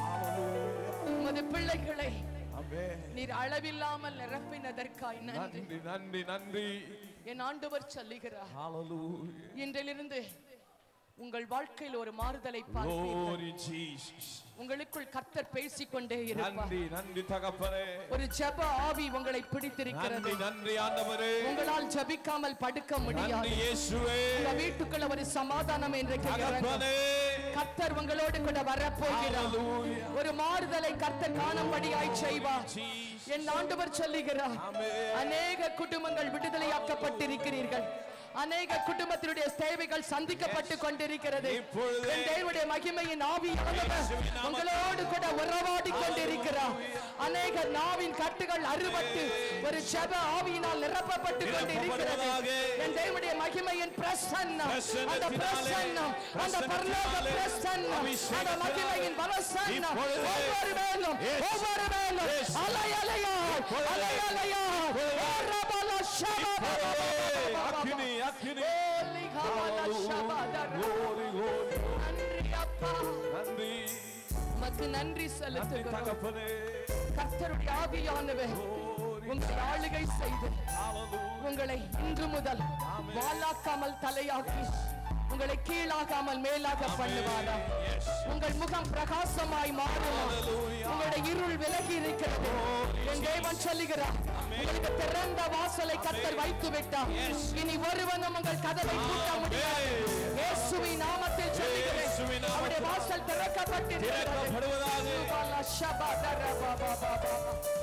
உமது பிள்ளைகளை Amen. நீர் அளவில்லாமல் நிரப்பினதற்காய் நன்றி நன்றி நன்றி நன்றி என் ஆண்டவர் சொல்லுகிறார் Hallelujah. இன்றிலிருந்து உங்கள் வாழ்க்கையில் ஒரு மாறுதலை பார்ப்பீர்கள் Glory Jesus. உங்களுக்குள் கர்த்தர் பேசிக்கொண்டே இருப்பார் நன்றி நன்றி தகப்பனே ஒரு ஜெப ஆவி உங்களை பிடித்திருக்கிறது நன்றி நன்றி ஆண்டவரே உங்களால் ஜெபிக்காமல் படுக்க முடியாது நன்றி இயேசுவே உங்க வீட்டுக்குள்ள ஒரு சமாதானம் இன்றைக்கு இறங்கும். தகப்பனே கர்த்தர் உங்களோடு கூட வரப்போகிறார் Hallelujah. ஒரு மாறுதலை கர்த்தர் காணும்படியாய் செய்வார் Jesus. என் ஆண்டவர் சொல்லுகிறார் Amen. அநேக குடும்பங்கள் விடுதலையாக்கப்பட்டிருக்கிறீர்கள் அநேக குடும்பத்தினுடைய தேவைகள் சந்திக்கப்பட்டு கொண்டிருக்கிறது இப்பொழுதே என் தேவனுடைய மகிமையின் ஆவியானவர் உங்களோடு கூட உறவாடி கொண்டிருக்கிறார் அநேக நாவின் கட்டுகள் அறுபட்டு ஒரு ஜெப ஆவியினால் நிரப்பப்பட்டு கொண்டிருக்கிறது என் தேவனுடைய மகிமையின் பிரசன்னம் அந்த பிரசன்னம் அந்த பரலோக பிரசன்னம் அந்த மகிமையின் பரசன்னம் ஒவ்வொரு மேலும் ஒவ்வொரு மேலும் அலை அலையாய் அலை அலையாய் ஓ ரபல அக்கினி அக்கினி Holy Kabbalah Shabbat. Glory glory நன்றி அப்பா நன்றி உமக்கு நன்றி நன்றி செலுத்துகிறோம் தகப்பனே கர்த்தருடைய ஆவியானவர் உங்களை ஆளுகை செய்து Hallelujah. உங்களை இன்று முதல் வாலாக்காமல் தலையாக்கி உங்களை கீழாகாமல் மேலாக பண்ணுவாரா Yes. உங்கள் முகம் பிரகாசமாய் மாறுமா Hallelujah. உங்களுடைய இருள் விலகி இருக்கிறது என் தேவன் சொல்லுகிறார் உங்களுக்கு திறந்த வாசலை கத்தர் வைத்து விட்டார் இனி ஒருவனும் உங்கள் கதவை பூட்ட முடியாது இயேசுவின் நாமத்தில் சொல்லுகிறேன் இயேசுவின் நாமத்தில் அவருடைய வாசல் திறக்கப்பட்டிருக்கிறது திறக்கப்படுவதாக. சுபாலா ஷபதரபபபபப.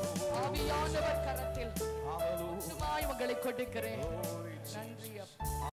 ஆவியானவர் கரத்தில் Hallelujah. சுமாய் உங்களை கொடுக்கிறேன் நன்றி அப்பா